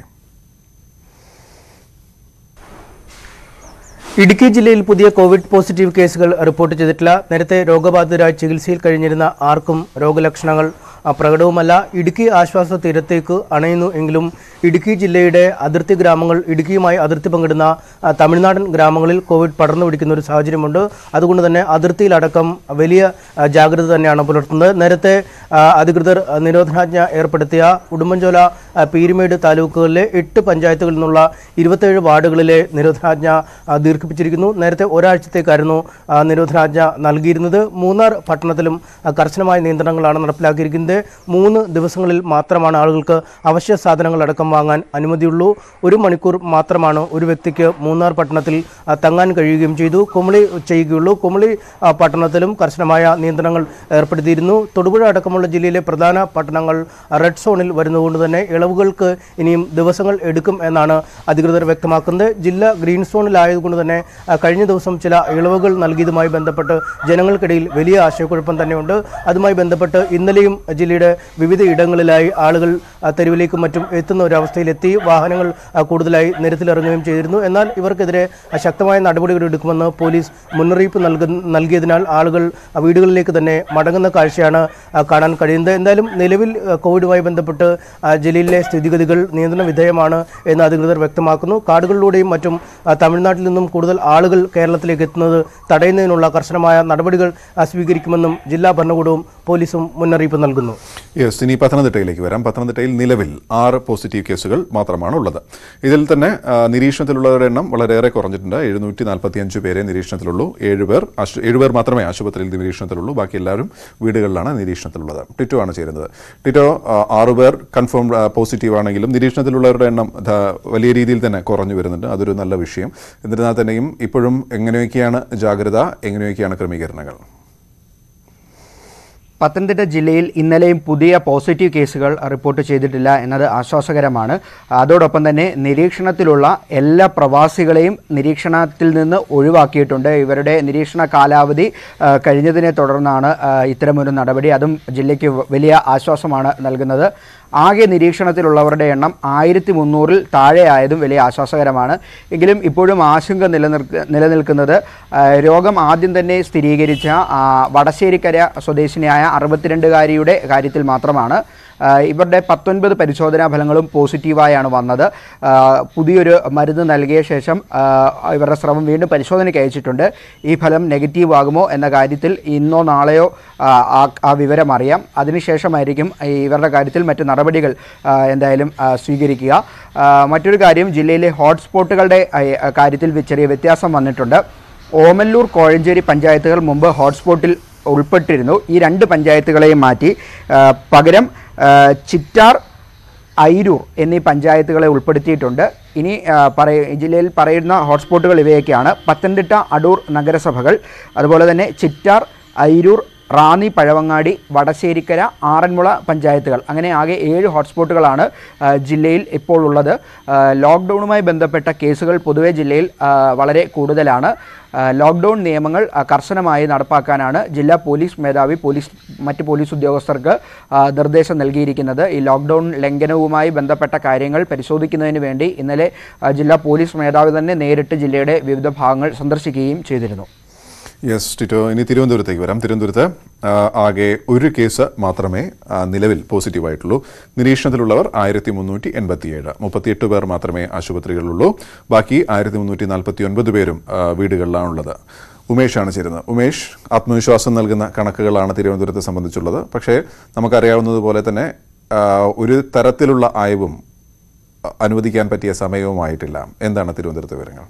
ഇടുക്കി ജില്ലയിൽ പുതിയ കോവിഡ് പോസിറ്റീവ് കേസുകൾ റിപ്പോർട്ട് ചെയ്തിട്ടില്ല നേരത്തെ രോഗബാധിതരായി ചികിത്സയിൽ കഴിഞ്ഞിരുന്ന ആർക്കും രോഗലക്ഷണങ്ങൾ ആ, പ്രകടവുമല്ല ഇടുക്കി ആശ്വാസ തീരത്തേക്ക് അണയുന്നു എങ്കിലും ഇടുക്കി ജില്ലയുടെ അതിർത്തി ഗ്രാമങ്ങൾ ഇടുക്കിയുമായി അതിർത്തി പങ്കിടുന്ന ആ, തമിഴ്നാടൻ ഗ്രാമങ്ങളിൽ കോവിഡ് പടർന്നു പിടിക്കുന്ന ഒരു സാഹചര്യമുണ്ട് അതുകൊണ്ട് തന്നെ അതിർത്തിയിലടക്കം വലിയ ആ, ജാഗ്രത തന്നെയാണ് പുലർത്തുന്നത് നേരത്തെ ആ, അധികൃതർ ആ, നിരോധനാജ്ഞ ഏർപ്പെടുത്തിയ ഉടുമ്പൻചോല ആ, പീരുമേട് താലൂക്കുകളിലെ എട്ട് പഞ്ചായത്തുകളിൽ നിന്നുള്ള ഇരുപത്തേഴ് വാർഡുകളിലെ നിരോധനാജ്ഞ ആ, ദീർഘിപ്പിച്ചിരിക്കുന്നു നേരത്തെ ഒരാഴ്ചത്തേക്കായിരുന്നു ആ, നിരോധനാജ്ഞ നൽകിയിരുന്നത് മൂന്നാർ പട്ടണത്തിലും ആ, കർശനമായ നിയന്ത്രണങ്ങളാണ് നടപ്പിലാക്കിയിരിക്കുന്നത് മൂന്ന് ദിവസങ്ങളിൽ മാത്രമാണ് ആളുകൾക്ക് അവശ്യ സാധനങ്ങൾ അടക്കം വാങ്ങാൻ അനുമതിയുള്ളൂ ഒരു മണിക്കൂർ മാത്രമാണ് ഒരു വ്യക്തിക്ക് മൂന്നാർ പട്ടണത്തിൽ ആ, തങ്ങാൻ കഴിയുകയും ചെയ്തു കുമളി ചെയ്യുകയുള്ളൂ കുമളി ആ, പട്ടണത്തിലും കർശനമായ നിയന്ത്രണങ്ങൾ ഏർപ്പെടുത്തിയിരുന്നു തൊടുപുഴ അടക്കമുള്ള ജില്ലയിലെ പ്രധാന പട്ടണങ്ങൾ റെഡ് സോണിൽ വരുന്നതുകൊണ്ട് തന്നെ ഇളവുകൾക്ക് ഇനിയും ദിവസങ്ങൾ എടുക്കും എന്നാണ് അധികൃതർ വ്യക്തമാക്കുന്നത് ജില്ല ഗ്രീൻ സോണിലായതുകൊണ്ട് തന്നെ ആ, കഴിഞ്ഞ ദിവസം ചില ഇളവുകൾ നൽകിയതുമായി ബന്ധപ്പെട്ട് ജനങ്ങൾക്കിടയിൽ വലിയ ആശയക്കുഴപ്പം തന്നെയുണ്ട് അതുമായി ബന്ധപ്പെട്ട് ഇന്നലെയും ജില്ലയുടെ വിവിധ ഇടങ്ങളിലായി ആളുകൾ ആ, തെരുവിലേക്കും മറ്റും എത്തുന്ന ഒരു അവസ്ഥയിലെത്തി വാഹനങ്ങൾ ആ, കൂടുതലായി നിരത്തിലിറങ്ങുകയും ചെയ്തിരുന്നു എന്നാൽ ഇവർക്കെതിരെ ആ, ശക്തമായ നടപടികൾ എടുക്കുമെന്ന് പോലീസ് മുന്നറിയിപ്പ് നൽകുന്ന നൽകിയതിനാൽ ആളുകൾ ആ, വീടുകളിലേക്ക് തന്നെ മടങ്ങുന്ന കാഴ്ചയാണ് ആ, കാണാൻ കഴിയുന്നത് എന്തായാലും നിലവിൽ ആ, കോവിഡുമായി ബന്ധപ്പെട്ട് ആ, ജില്ലയിലെ സ്ഥിതിഗതികൾ നിയന്ത്രണ വിധേയമാണ് എന്ന് അധികൃതർ വ്യക്തമാക്കുന്നു കാടുകളിലൂടെയും മറ്റും ആ, തമിഴ്നാട്ടിൽ നിന്നും കൂടുതൽ ആളുകൾ കേരളത്തിലേക്ക് എത്തുന്നത് തടയുന്നതിനുള്ള കർശനമായ നടപടികൾ ആ, സ്വീകരിക്കുമെന്നും ജില്ലാ ഭരണകൂടവും പോലീസും മുന്നറിയിപ്പ് നൽകുന്നു യെസ് ഇനി പത്തനംതിട്ടയിലേക്ക് വരാം പത്തനംതിട്ടയിൽ നിലവിൽ ആറ് പോസിറ്റീവ് കേസുകൾ മാത്രമാണ് ഉള്ളത് ഇതിൽ തന്നെ ആ, നിരീക്ഷണത്തിലുള്ളവരുടെ എണ്ണം വളരെയേറെ കുറഞ്ഞിട്ടുണ്ട് എഴുന്നൂറ്റി നാൽപ്പത്തിയഞ്ച് പേരെ നിരീക്ഷണത്തിലുള്ളൂ ഏഴുപേർ ആശു- ഏഴുപേർ മാത്രമേ ആശുപത്രിയിൽ നിരീക്ഷണത്തിലുള്ളൂ ബാക്കി എല്ലാവരും വീടുകളിലാണ് നിരീക്ഷണത്തിലുള്ളത് ടിറ്റോ ആണ് ചേരുന്നത് ടിറ്റോ ആ, ആറുപേർ കൺഫേം പോസിറ്റീവ് ആണെങ്കിലും നിരീക്ഷണത്തിലുള്ളവരുടെ എണ്ണം ധ- വലിയ രീതിയിൽ തന്നെ കുറഞ്ഞു വരുന്നുണ്ട് അതൊരു നല്ല വിഷയം എന്നിരുന്നാൽ തന്നെയും ഇപ്പോഴും എങ്ങനെയൊക്കെയാണ് ജാഗ്രത എങ്ങനെയൊക്കെയാണ് ക്രമീകരണങ്ങൾ പത്തനംതിട്ട ജില്ലയിൽ ഇന്നലെയും പുതിയ പോസിറ്റീവ് കേസുകൾ റിപ്പോർട്ട് ചെയ്തിട്ടില്ല എന്നത് ആശ്വാസകരമാണ് അതോടൊപ്പം തന്നെ നിരീക്ഷണത്തിലുള്ള എല്ലാ പ്രവാസികളെയും നിരീക്ഷണത്തിൽ നിന്ന് ഒഴിവാക്കിയിട്ടുണ്ട് ഇവരുടെ നിരീക്ഷണ കാലാവധി ആ, കഴിഞ്ഞതിനെ തുടർന്നാണ് ആ, ഇത്തരമൊരു നടപടി അതും ജില്ലയ്ക്ക് വ- വലിയ ആശ്വാസമാണ് നൽകുന്നത് ആകെ നിരീക്ഷണത്തിലുള്ളവരുടെ എണ്ണം ആയിരത്തി മുന്നൂറിൽ താഴെയായതും വലിയ ആശ്വാസകരമാണ് എങ്കിലും ഇപ്പോഴും ആശങ്ക നിലനിൽക്ക നിലനിൽക്കുന്നത് ആ, രോഗം ആദ്യം തന്നെ സ്ഥിരീകരിച്ച ആ, വടശ്ശേരിക്കര സ്വദേശിനിയായ അറുപത്തിരണ്ടുകാരിയുടെ കാര്യത്തിൽ മാത്രമാണ് ആ, ഇവരുടെ പത്തൊൻപത് പരിശോധനാ ഫലങ്ങളും പോസിറ്റീവായാണ് വന്നത് ആ, പുതിയൊരു മരുന്ന് നൽകിയ ശേഷം ആ, ഇവരുടെ സ്രവം വീണ്ടും പരിശോധനയ്ക്ക് അയച്ചിട്ടുണ്ട് ഈ ഫലം നെഗറ്റീവ് ആകുമോ എന്ന കാര്യത്തിൽ ഇന്നോ നാളെയോ ആ, ആ- ആ വിവരം അറിയാം അതിനുശേഷമായിരിക്കും ഈ ഇവരുടെ കാര്യത്തിൽ മറ്റ് നടപടികൾ ആ, എന്തായാലും ആ, സ്വീകരിക്കുക ആ, മറ്റൊരു കാര്യം ജില്ലയിലെ ഹോട്ട്സ്പോട്ടുകളുടെ ആ, കാര്യത്തിൽ ചെറിയ വ്യത്യാസം വന്നിട്ടുണ്ട് ഓമല്ലൂർ കോഴഞ്ചേരി പഞ്ചായത്തുകൾ മുമ്പ് ഹോട്ട്സ്പോട്ടിൽ ഉൾപ്പെട്ടിരുന്നു ഈ രണ്ട് പഞ്ചായത്തുകളെയും മാറ്റി ആ, പകരം ആ, ചിറ്റാർ ഐരൂർ എന്നീ പഞ്ചായത്തുകളെ ഉൾപ്പെടുത്തിയിട്ടുണ്ട് ഇനി ആ, പറയ ജില്ലയിൽ പറയുന്ന ഹോട്ട്സ്പോട്ടുകൾ ഇവയൊക്കെയാണ് പത്തനംതിട്ട അടൂർ നഗരസഭകൾ അതുപോലെ തന്നെ ചിറ്റാർ ഐരൂർ റാന്നി പഴവങ്ങാടി വടശ്ശേരിക്കര ആറന്മുള പഞ്ചായത്തുകൾ അങ്ങനെ ആകെ ഏഴ് ഹോട്ട്സ്പോട്ടുകളാണ് ആ, ജില്ലയിൽ ഇപ്പോൾ ഉള്ളത് ആ, ലോക്ക്ഡൗണുമായി ബന്ധപ്പെട്ട കേസുകൾ പൊതുവെ ജില്ലയിൽ ആ, വളരെ കൂടുതലാണ് ആ, ലോക്ക്ഡൗൺ നിയമങ്ങൾ ആ, കർശനമായി നടപ്പാക്കാനാണ് ജില്ലാ പോലീസ് മേധാവി പോലീസ് മറ്റ് പോലീസ് ഉദ്യോഗസ്ഥർക്ക് ആ, നിർദ്ദേശം നൽകിയിരിക്കുന്നത് ഈ ലോക്ക്ഡൗൺ ലംഘനവുമായി ബന്ധപ്പെട്ട കാര്യങ്ങൾ പരിശോധിക്കുന്നതിന് വേണ്ടി ഇന്നലെ ആ, ജില്ലാ പോലീസ് മേധാവി തന്നെ നേരിട്ട് ജില്ലയുടെ വിവിധ ഭാഗങ്ങൾ സന്ദർശിക്കുകയും ചെയ്തിരുന്നു യെസ് ടിറ്റോ ഇനി തിരുവനന്തപുരത്തേക്ക് വരാം തിരുവനന്തപുരത്ത് ആ, ആകെ ഒരു കേസ് മാത്രമേ ആ, നിലവിൽ പോസിറ്റീവായിട്ടുള്ളൂ നിരീക്ഷണത്തിലുള്ളവർ ആയിരത്തി മുന്നൂറ്റി എൺപത്തിയേഴ് മുപ്പത്തിയെട്ട് പേർ മാത്രമേ ആശുപത്രികളിലുള്ളൂ ബാക്കി ആയിരത്തി മുന്നൂറ്റി നാൽപ്പത്തി ഒൻപത് പേരും ആ, വീടുകളിലാണുള്ളത് ഉമേഷാണ് ചേരുന്നത് ഉമേഷ് ആത്മവിശ്വാസം നൽകുന്ന കണക്കുകളാണ് തിരുവനന്തപുരത്തെ സംബന്ധിച്ചുള്ളത് പക്ഷേ നമുക്കറിയാവുന്നതുപോലെ തന്നെ ആ, ഒരു തരത്തിലുള്ള ആയവും അ, അനുവദിക്കാൻ പറ്റിയ സമയവുമായിട്ടില്ല എന്താണ് തിരുവനന്തപുരത്തെ വിവരങ്ങൾ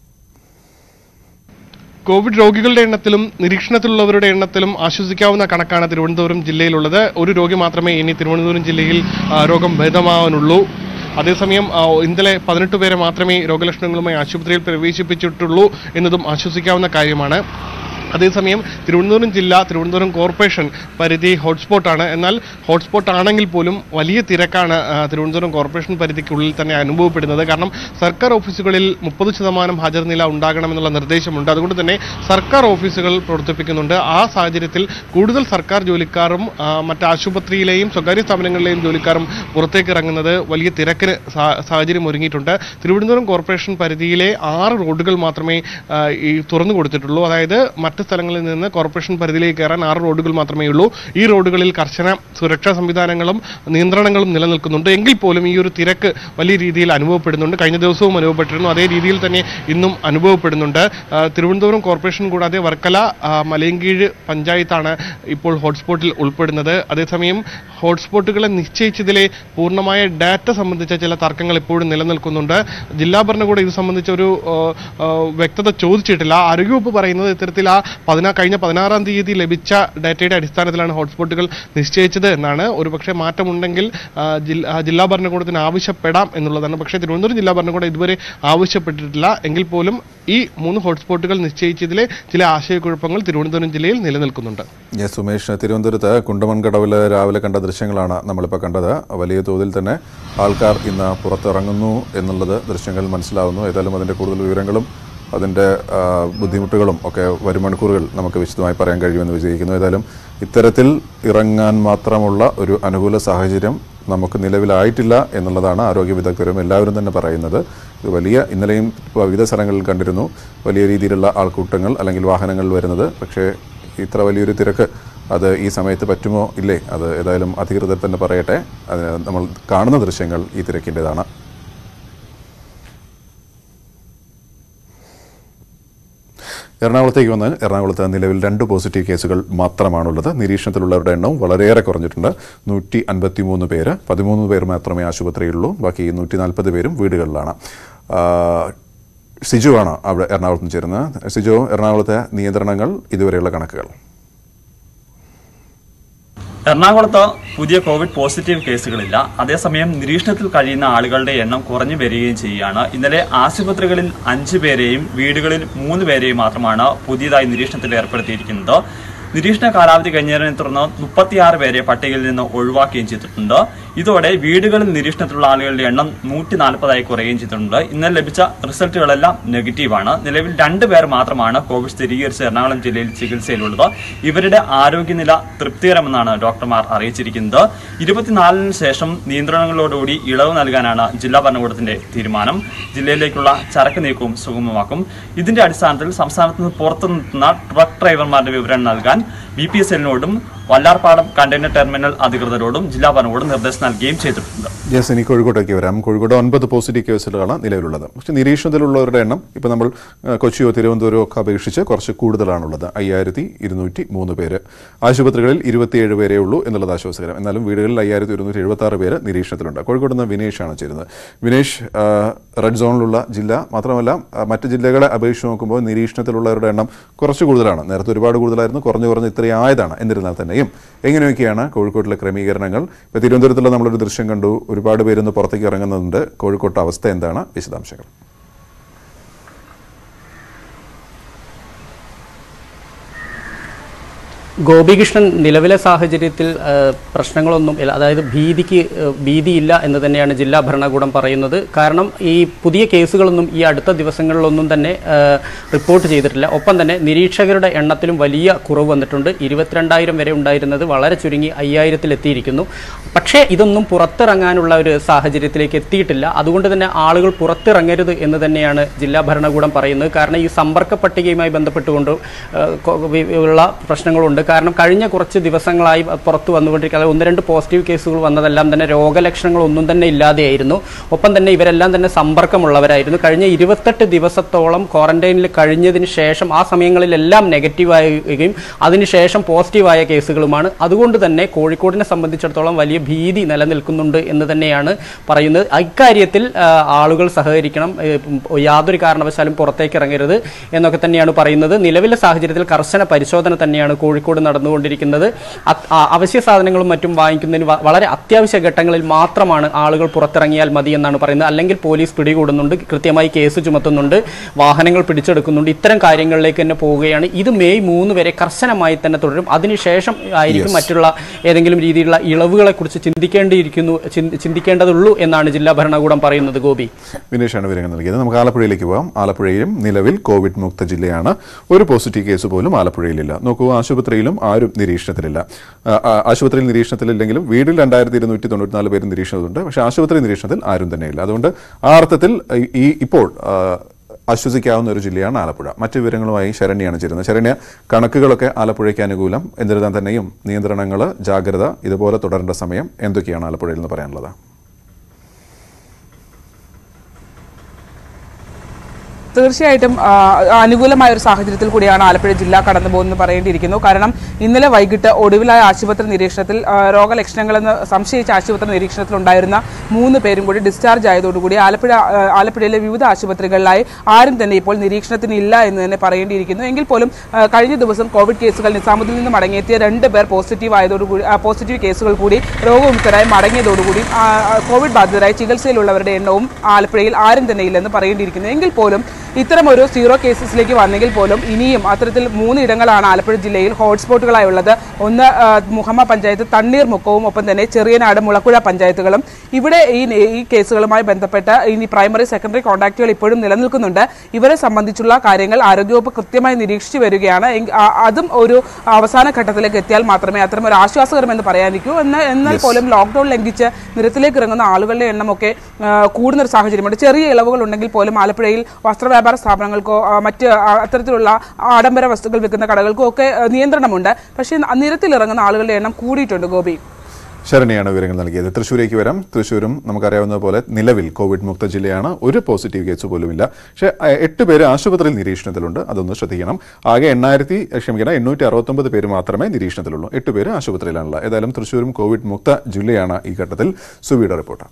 കോവിഡ് രോഗികളുടെ എണ്ണത്തിലും നിരീക്ഷണത്തിലുള്ളവരുടെ എണ്ണത്തിലും ആശ്വസിക്കാവുന്ന കണക്കാണ് തിരുവനന്തപുരം ജില്ലയിലുള്ളത് ഒരു രോഗി മാത്രമേ ഇനി തിരുവനന്തപുരം ജില്ലയിൽ ആ, രോഗം ഭേദമാവാനുള്ളൂ അതേസമയം ആ, ഇന്നലെ പതിനെട്ട് പേരെ മാത്രമേ രോഗലക്ഷണങ്ങളുമായി ആശുപത്രിയിൽ പ്രവേശിപ്പിച്ചിട്ടുള്ളൂ എന്നതും ആശ്വസിക്കാവുന്ന കാര്യമാണ് അതേസമയം തിരുവനന്തപുരം ജില്ല തിരുവനന്തപുരം കോർപ്പറേഷൻ പരിധി ഹോട്ട്സ്പോട്ടാണ് എന്നാൽ ഹോട്ട്സ്പോട്ട് ആണെങ്കിൽ പോലും വലിയ തിരക്കാണ് ആ, തിരുവനന്തപുരം കോർപ്പറേഷൻ പരിധിക്കുള്ളിൽ തന്നെ അനുഭവപ്പെടുന്നത് കാരണം സർക്കാർ ഓഫീസുകളിൽ മുപ്പത് ശതമാനം ഹാജർ നില ഉണ്ടാകണമെന്നുള്ള നിർദ്ദേശമുണ്ട് അതുകൊണ്ട് തന്നെ സർക്കാർ ഓഫീസുകൾ പ്രവർത്തിപ്പിക്കുന്നുണ്ട് ആ സാഹചര്യത്തിൽ കൂടുതൽ സർക്കാർ ജോലിക്കാരും ആ, മറ്റ് ആശുപത്രിയിലെയും സ്വകാര്യ സ്ഥാപനങ്ങളിലെയും ജോലിക്കാരും പുറത്തേക്ക് ഇറങ്ങുന്നത് വലിയ തിരക്കിന് സാ- സാഹചര്യം ഒരുങ്ങിയിട്ടുണ്ട് തിരുവനന്തപുരം കോർപ്പറേഷൻ പരിധിയിലെ ആറ് റോഡുകൾ മാത്രമേ ആ, ഈ തുറന്നു കൊടുത്തിട്ടുള്ളൂ അതായത് മറ്റ് സ്ഥലങ്ങളിൽ നിന്ന് കോർപ്പറേഷൻ പരിധിയിലേക്ക് കയറാൻ ആറ് റോഡുകൾ മാത്രമേ ഉള്ളൂ ഈ റോഡുകളിൽ കർശന സുരക്ഷാ സംവിധാനങ്ങളും നിയന്ത്രണങ്ങളും നിലനിൽക്കുന്നുണ്ട് എങ്കിൽ പോലും ഈ ഒരു തിരക്ക് വലിയ രീതിയിൽ അനുഭവപ്പെടുന്നുണ്ട് കഴിഞ്ഞ ദിവസവും അനുഭവപ്പെട്ടിരുന്നു അതേ രീതിയിൽ തന്നെ ഇന്നും അനുഭവപ്പെടുന്നുണ്ട് ആ, തിരുവനന്തപുരം കോർപ്പറേഷൻ കൂടാതെ വർക്കല ആ, മലയങ്കീഴ് പഞ്ചായത്താണ് ഇപ്പോൾ ഹോട്ട്സ്പോട്ടിൽ ഉൾപ്പെടുന്നത് അതേസമയം ഹോട്ട്സ്പോട്ടുകളെ നിശ്ചയിച്ചതിലെ പൂർണ്ണമായ ഡാറ്റ സംബന്ധിച്ച ചില തർക്കങ്ങൾ ഇപ്പോഴും നിലനിൽക്കുന്നുണ്ട് ജില്ലാ ഭരണകൂടം ഇത് സംബന്ധിച്ച ഒരു ആ, ആ, വ്യക്തത ചോദിച്ചിട്ടില്ല ആരോഗ്യവകുപ്പ് പറയുന്നത് ഇത്തരത്തിൽ ആ പതിനാ കഴിഞ്ഞ പതിനാറാം തീയതി ലഭിച്ച ഡാറ്റയുടെ അടിസ്ഥാനത്തിലാണ് ഹോട്ട്സ്പോട്ടുകൾ നിശ്ചയിച്ചത് എന്നാണ് ഒരുപക്ഷെ മാറ്റമുണ്ടെങ്കിൽ ആ, ജില്ല- ആ, ജില്ലാ ഭരണകൂടത്തിന് ആവശ്യപ്പെടാം എന്നുള്ളതാണ് പക്ഷേ തിരുവനന്തപുരം ജില്ലാ ഭരണകൂടം ഇതുവരെ ആവശ്യപ്പെട്ടിട്ടില്ല എങ്കിൽ പോലും ഈ മൂന്ന് ഹോട്ട്സ്പോട്ടുകൾ നിശ്ചയിച്ചതിലെ ചില ആശയക്കുഴപ്പങ്ങൾ തിരുവനന്തപുരം ജില്ലയിൽ നിലനിൽക്കുന്നുണ്ട് യെസ് സുമേഷ് തിരുവനന്തപുരത്ത് കുണ്ടമൺകടവിൽ രാവിലെ കണ്ട ദൃശ്യങ്ങളാണ് നമ്മളിപ്പോൾ കണ്ടത് വലിയ തോതിൽ തന്നെ ആൾക്കാർ ഇന്ന് പുറത്തിറങ്ങുന്നു എന്നുള്ളത് ദൃശ്യങ്ങൾ മനസ്സിലാവുന്നു ഏതായാലും അതിൻ്റെ കൂടുതൽ വിവരങ്ങളും അതിൻ്റെ ആ, ബുദ്ധിമുട്ടുകളും ഒക്കെ വരും മണിക്കൂറുകൾ നമുക്ക് വിശദമായി പറയാൻ കഴിയുമെന്ന് വിജയിക്കുന്നു ഏതായാലും ഇത്തരത്തിൽ ഇറങ്ങാൻ മാത്രമുള്ള ഒരു അനുകൂല സാഹചര്യം നമുക്ക് നിലവിലായിട്ടില്ല എന്നുള്ളതാണ് ആരോഗ്യ വിദഗ്ധരും എല്ലാവരും തന്നെ പറയുന്നത് ഇത് വലിയ ഇന്നലെയും വിവിധ സ്ഥലങ്ങളിൽ കണ്ടിരുന്നു വലിയ രീതിയിലുള്ള ആൾക്കൂട്ടങ്ങൾ അല്ലെങ്കിൽ വാഹനങ്ങൾ വരുന്നത് പക്ഷേ ഇത്ര വലിയൊരു തിരക്ക് അത് ഈ സമയത്ത് പറ്റുമോ ഇല്ലേ അത് ഏതായാലും അധികൃതർ തന്നെ പറയട്ടെ അത് നമ്മൾ കാണുന്ന ദൃശ്യങ്ങൾ ഈ തിരക്കിൻ്റെതാണ് എറണാകുളത്തേക്ക് വന്നാൽ എറണാകുളത്ത് നിലവിൽ രണ്ട് പോസിറ്റീവ് കേസുകൾ മാത്രമാണുള്ളത് നിരീക്ഷണത്തിലുള്ളവരുടെ എണ്ണവും വളരെയേറെ കുറഞ്ഞിട്ടുണ്ട് നൂറ്റി അൻപത്തി മൂന്ന് പേര് പതിമൂന്ന് പേർ മാത്രമേ ആശുപത്രിയിലുള്ളൂ ബാക്കി നൂറ്റി നാൽപ്പത് പേരും വീടുകളിലാണ് ആ, സിജു ആണ് അവിടെ എറണാകുളത്ത് നിന്ന് ചേരുന്നത് സിജു എറണാകുളത്തെ നിയന്ത്രണങ്ങൾ ഇതുവരെയുള്ള കണക്കുകൾ എറണാകുളത്ത് പുതിയ കോവിഡ് പോസിറ്റീവ് കേസുകളില്ല അതേസമയം നിരീക്ഷണത്തിൽ കഴിയുന്ന ആളുകളുടെ എണ്ണം കുറഞ്ഞു വരികയും ചെയ്യുകയാണ് ഇന്നലെ ആശുപത്രികളിൽ അഞ്ചു പേരെയും വീടുകളിൽ മൂന്ന് പേരെയും മാത്രമാണ് പുതിയതായി നിരീക്ഷണത്തിൽ ഏർപ്പെടുത്തിയിരിക്കുന്നത് നിരീക്ഷണ കാലാവധി കഴിഞ്ഞതിനെ തുടർന്ന് മുപ്പത്തിയാറ് പേരെ പട്ടികയിൽ നിന്ന് ഒഴിവാക്കുകയും ചെയ്തിട്ടുണ്ട് ഇതോടെ വീടുകളിൽ നിരീക്ഷണത്തിലുള്ള ആളുകളുടെ എണ്ണം നൂറ്റി നാൽപ്പതായി കുറയുകയും ചെയ്തിട്ടുണ്ട് ഇന്നലെ ലഭിച്ച റിസൾട്ടുകളെല്ലാം നെഗറ്റീവാണ് നിലവിൽ രണ്ട് പേർ മാത്രമാണ് കോവിഡ് സ്ഥിരീകരിച്ച് എറണാകുളം ജില്ലയിൽ ചികിത്സയിലുള്ളത് ഇവരുടെ ആരോഗ്യനില തൃപ്തികരമെന്നാണ് ഡോക്ടർമാർ അറിയിച്ചിരിക്കുന്നത് ഇരുപത്തിനാലിന് ശേഷം നിയന്ത്രണങ്ങളോടുകൂടി ഇളവ് നൽകാനാണ് ജില്ലാ ഭരണകൂടത്തിന്റെ തീരുമാനം ജില്ലയിലേക്കുള്ള ചരക്ക് നീക്കവും സുഗമമാക്കും ഇതിന്റെ അടിസ്ഥാനത്തിൽ സംസ്ഥാനത്ത് നിന്ന് പുറത്തു നിൽക്കുന്ന ട്രക്ക് ഡ്രൈവർമാരുടെ വിവരം നൽകാൻ ബി പി എസ് എല്ലിനോടും വല്ലാർപാടം കണ്ടെയ്നർ ടെർമിനൽ അധികൃതരോടും ജില്ലാ ഭരണകൂടം നിർദ്ദേശം നൽകുകയും ചെയ്തിട്ടുണ്ട് യെസ് ഇനി കോഴിക്കോട്ടേക്ക് വരാം കോഴിക്കോട് ഒൻപത് പോസിറ്റീവ് കേസുകളാണ് നിലവിലുള്ളത് പക്ഷേ നിരീക്ഷണത്തിലുള്ളവരുടെ എണ്ണം ഇപ്പോൾ നമ്മൾ ആ, കൊച്ചിയോ തിരുവനന്തപുരമോ ഒക്കെ അപേക്ഷിച്ച് കുറച്ച് കൂടുതലാണുള്ളത് അയ്യായിരത്തി ഇരുന്നൂറ്റി മൂന്ന് പേര് ആശുപത്രികളിൽ ഇരുപത്തിയേഴ് പേരേ ഉള്ളൂ എന്നുള്ളത് ആശ്വാസകരം എന്നാലും വീടുകളിൽ അയ്യായിരത്തി ഒരുന്നൂറ്റി എഴുപത്തി ആറ് പേര് നിരീക്ഷണത്തിലുണ്ട് കോഴിക്കോട് നിന്ന് വിനേഷാണ് ചേരുന്നത് വിനേഷ് ആ, റെഡ് സോണിലുള്ള ജില്ല മാത്രമല്ല ആ, മറ്റ് ജില്ലകളെ അപേക്ഷിച്ച് നോക്കുമ്പോൾ നിരീക്ഷണത്തിലുള്ളവരുടെ എണ്ണം കുറച്ച് കൂടുതലാണ് നേരത്തെ ഒരുപാട് കൂടുതലായിരുന്നു കുറഞ്ഞു കുറഞ്ഞ് ഇത്രയും ആയതാണ് എന്നിരുന്നാൽ തന്നെയും എങ്ങനെയൊക്കെയാണ് കോഴിക്കോട്ടിലെ ക്രമീകരണങ്ങൾ ഇപ്പോൾ തിരുവനന്തപുരത്തുള്ള നമ്മളൊരു ദൃശ്യം കണ്ടു ഒരുപാട് പേരൊന്ന് പുറത്തേക്ക് ഇറങ്ങുന്നുണ്ട് കോഴിക്കോട്ടെ അവസ്ഥ എന്താണ് വിശദാംശങ്ങൾ ഗോപികൃഷ്ണൻ നിലവിലെ സാഹചര്യത്തിൽ ആ, പ്രശ്നങ്ങളൊന്നും ഇല്ല അതായത് ഭീതിക്ക് ആ, ഭീതിയില്ല എന്ന് തന്നെയാണ് ജില്ലാ ഭരണകൂടം പറയുന്നത് കാരണം ഈ പുതിയ കേസുകളൊന്നും ഈ അടുത്ത ദിവസങ്ങളിലൊന്നും തന്നെ ആ, റിപ്പോർട്ട് ചെയ്തിട്ടില്ല ഒപ്പം തന്നെ നിരീക്ഷകരുടെ എണ്ണത്തിലും വലിയ കുറവ് വന്നിട്ടുണ്ട് ഇരുപത്തിരണ്ടായിരം വരെ ഉണ്ടായിരുന്നത് വളരെ ചുരുങ്ങി അയ്യായിരത്തിൽ എത്തിയിരിക്കുന്നു പക്ഷേ ഇതൊന്നും പുറത്തിറങ്ങാനുള്ള ഒരു സാഹചര്യത്തിലേക്ക് എത്തിയിട്ടില്ല അതുകൊണ്ട് തന്നെ ആളുകൾ പുറത്തിറങ്ങരുത് എന്ന് തന്നെയാണ് ജില്ലാ ഭരണകൂടം പറയുന്നത് കാരണം ഈ സമ്പർക്ക പട്ടികയുമായി ബന്ധപ്പെട്ടുകൊണ്ട് ആ, കൊ- വി- ഉള്ള പ്രശ്നങ്ങളുണ്ട് കാരണം കഴിഞ്ഞ കുറച്ച് ദിവസങ്ങളായി പുറത്തു വന്നുകൊണ്ടിരിക്കുന്ന ഒന്ന് രണ്ട് പോസിറ്റീവ് കേസുകൾ വന്നതെല്ലാം തന്നെ രോഗലക്ഷണങ്ങളൊന്നും തന്നെ ഇല്ലാതെയായിരുന്നു ഒപ്പം തന്നെ ഇവരെല്ലാം തന്നെ സമ്പർക്കമുള്ളവരായിരുന്നു കഴിഞ്ഞ ഇരുപത്തെട്ട് ദിവസത്തോളം ക്വാറന്റൈനിൽ കഴിഞ്ഞതിന് ശേഷം ആ സമയങ്ങളിലെല്ലാം നെഗറ്റീവാവുകയും അതിനുശേഷം പോസിറ്റീവായ കേസുകളുമാണ് അതുകൊണ്ട് തന്നെ കോഴിക്കോടിനെ സംബന്ധിച്ചിടത്തോളം വലിയ ഭീതി നിലനിൽക്കുന്നുണ്ട് എന്ന് തന്നെയാണ് പറയുന്നത് ഇക്കാര്യത്തിൽ ആ, ആളുകൾ സഹകരിക്കണം ഏ, യാതൊരു കാരണവശാലും പുറത്തേക്ക് ഇറങ്ങരുത് എന്നൊക്കെ തന്നെയാണ് പറയുന്നത് നിലവിലെ സാഹചര്യത്തിൽ കർശന പരിശോധന തന്നെയാണ് കോഴിക്കോട് നടന്നുകൊണ്ടിരിക്കുന്നത് അത്- ആ, അവശ്യ സാധനങ്ങളും മറ്റും വാങ്ങിക്കുന്നതിന് വ- വളരെ അത്യാവശ്യ ഘട്ടങ്ങളിൽ മാത്രമാണ് ആളുകൾ പുറത്തിറങ്ങിയാൽ മതി എന്നാണ് പറയുന്നത് അല്ലെങ്കിൽ പോലീസ് പിടികൂടുന്നുണ്ട് കൃത്യമായി കേസ് ചുമത്തുന്നുണ്ട് വാഹനങ്ങൾ പിടിച്ചെടുക്കുന്നുണ്ട് ഇത്തരം കാര്യങ്ങളിലേക്ക് തന്നെ പോവുകയാണ് ഇത് മെയ് മൂന്ന് വരെ കർശനമായി തന്നെ തുടരും അതിനുശേഷം ആയിരിക്കും Yes. മറ്റുള്ള ഏതെങ്കിലും രീതിയിലുള്ള ഇളവുകളെ കുറിച്ച് ചിന്തിക്കേണ്ടിയിരിക്കുന്നു ചിന്തി- ചിന്തിക്കേണ്ടതുള്ളൂ എന്നാണ് ജില്ലാ ഭരണകൂടം പറയുന്നത് ഗോപി വിനേഷാണ് വിവരങ്ങൾ നൽകിയത് നമുക്ക് ആലപ്പുഴയിലേക്ക് പോകാം ആലപ്പുഴയിലും നിലവിൽ കോവിഡ് മുക്ത ജില്ലയാണ് ഒരു പോസിറ്റീവ് കേസ് പോലും ആലപ്പുഴയിലില്ല നോക്കൂ ആശുപത്രിയിലും ആരും നിരീക്ഷണത്തിലില്ല ആ, ആ, ആശുപത്രിയിൽ നിരീക്ഷണത്തിലില്ലെങ്കിലും വീട്ടിൽ രണ്ടായിരത്തി ഇരുന്നൂറ്റി തൊണ്ണൂറ്റിനാല് പേര് നിരീക്ഷണത്തിലുണ്ട് പക്ഷേ ആശുപത്രി നിരീക്ഷണത്തിൽ ആരും തന്നെയില്ല അതുകൊണ്ട് ആ അർത്ഥത്തിൽ ഈ- ഈ ഇപ്പോൾ ആ, ആശ്വസിക്കാവുന്ന ഒരു ജില്ലയാണ് ആലപ്പുഴ മറ്റു വിവരങ്ങളുമായി ശരണ്യാണ് ചേരുന്നത് ശരണ്യ കണക്കുകളൊക്കെ ആലപ്പുഴയ്ക്ക് അനുകൂലം എന്നിരുന്നാൽ തന്നെയും നിയന്ത്രണങ്ങൾ ജാഗ്രത ഇതുപോലെ തുടരേണ്ട സമയം എന്തൊക്കെയാണ് ആലപ്പുഴയിൽ നിന്ന് പറയാനുള്ളത് തീർച്ചയായിട്ടും ആ, അനുകൂലമായ ഒരു സാഹചര്യത്തിൽ കൂടിയാണ് ആലപ്പുഴ ജില്ല കടന്നു പോകുന്നത് പറയേണ്ടിയിരിക്കുന്നു കാരണം ഇന്നലെ വൈകിട്ട് ഒടുവിലായ ആശുപത്രി നിരീക്ഷണത്തിൽ ആ, രോഗലക്ഷണങ്ങളെന്ന് സംശയിച്ച ആശുപത്രി നിരീക്ഷണത്തിലുണ്ടായിരുന്ന മൂന്ന് പേരും കൂടി ഡിസ്ചാർജ് ആയതോടുകൂടി ആലപ്പുഴ ആ, ആലപ്പുഴയിലെ വിവിധ ആശുപത്രികളിലായി ആരും തന്നെ ഇപ്പോൾ നിരീക്ഷണത്തിന് ഇല്ല എന്ന് തന്നെ പറയേണ്ടിയിരിക്കുന്നു എങ്കിൽ പോലും ആ, കഴിഞ്ഞ ദിവസം കോവിഡ് കേസുകൾ നിസാമുദ്ദീൻ നിന്ന് മടങ്ങിയെത്തിയ രണ്ട് പേർ പോസിറ്റീവ് ആയതോടുകൂടി ആ, പോസിറ്റീവ് കേസുകൾ കൂടി രോഗമുക്തരായി മടങ്ങിയതോടുകൂടി ആ, ആ, കോവിഡ് ബാധിതരായി ചികിത്സയിലുള്ളവരുടെ എണ്ണവും ആലപ്പുഴയിൽ ആരും തന്നെ ഇല്ലെന്ന് പറയേണ്ടിയിരിക്കുന്നു എങ്കിൽ പോലും ഇത്തരം ഒരു സീറോ കേസസിലേക്ക് വന്നെങ്കിൽ പോലും ഇനിയും അത്തരത്തിൽ മൂന്ന് ഇടങ്ങളാണ് ആലപ്പുഴ ജില്ലയിൽ ഹോട്ട്സ്പോട്ടുകളായി ഉള്ളത് ഒന്ന് ആ, മുഹമ്മ പഞ്ചായത്ത് തണ്ണീർമുക്കവും ഒപ്പം തന്നെ ചെറിയനാട് മുളക്കുഴ പഞ്ചായത്തുകളും ഇവിടെ ഈ നെ- ഈ കേസുകളുമായി ബന്ധപ്പെട്ട് ഇനി പ്രൈമറി സെക്കൻഡറി കോൺടാക്റ്റുകൾ ഇപ്പോഴും നിലനിൽക്കുന്നുണ്ട് ഇവരെ സംബന്ധിച്ചുള്ള കാര്യങ്ങൾ ആരോഗ്യവകുപ്പ് കൃത്യമായി നിരീക്ഷിച്ചു വരികയാണ് എങ്കി- ആ- അതും ഒരു അവസാന ഘട്ടത്തിലേക്ക് എത്തിയാൽ മാത്രമേ അത്തരം ഒരു ആശ്വാസകരമെന്ന് പറയാനിരിക്കൂ എന്നാൽ എന്നാൽ പോലും ലോക്ക്ഡൌൺ ലംഘിച്ച് നിരത്തിലേക്ക് ഇറങ്ങുന്ന ആളുകളുടെ എണ്ണമൊക്കെ ആ, കൂടുന്നൊരു സാഹചര്യമുണ്ട് ചെറിയ ഇളവുകൾ ഉണ്ടെങ്കിൽ പോലും ആലപ്പുഴയിൽ വസ്ത്രവ്യാപാര സ്ഥാപനങ്ങൾക്കോ ആ, മറ്റ് ആ, അത്തരത്തിലുള്ള ആഡംബര വസ്തുക്കൾ വിൽക്കുന്ന കടകൾക്കോ ഒക്കെ ആ, നിയന്ത്രണമുണ്ട് പക്ഷേ നിരത്തിലിറങ്ങുന്ന ആളുകളുടെ എണ്ണം കൂടിയിട്ടുണ്ട് ഗോപി ശരണ്യാണ് വിവരങ്ങൾ നൽകിയത് തൃശ്ശൂരേക്ക് വരാം തൃശ്ശൂരും നമുക്കറിയാവുന്നത് പോലെ നിലവിൽ കോവിഡ് മുക്ത ജില്ലയാണ് ഒരു പോസിറ്റീവ് കേസ് പോലുമില്ല പക്ഷേ അഹ്, എട്ട് പേര് ആശുപത്രിയിൽ നിരീക്ഷണത്തിലുണ്ട് അതൊന്ന് ശ്രദ്ധിക്കണം ആകെ എണ്ണായിരത്തി ക്ഷമിക്കണം എണ്ണൂറ്റി അറുപത്തൊമ്പത് പേര് മാത്രമേ നിരീക്ഷണത്തിലുള്ളൂ എട്ട് പേര് ആശുപത്രിയിലാണുള്ളത് ഏതായാലും തൃശ്ശൂരും കോവിഡ് മുക്ത ജില്ലയാണ് ഈ ഘട്ടത്തിൽ സുവിയുടെ റിപ്പോർട്ട്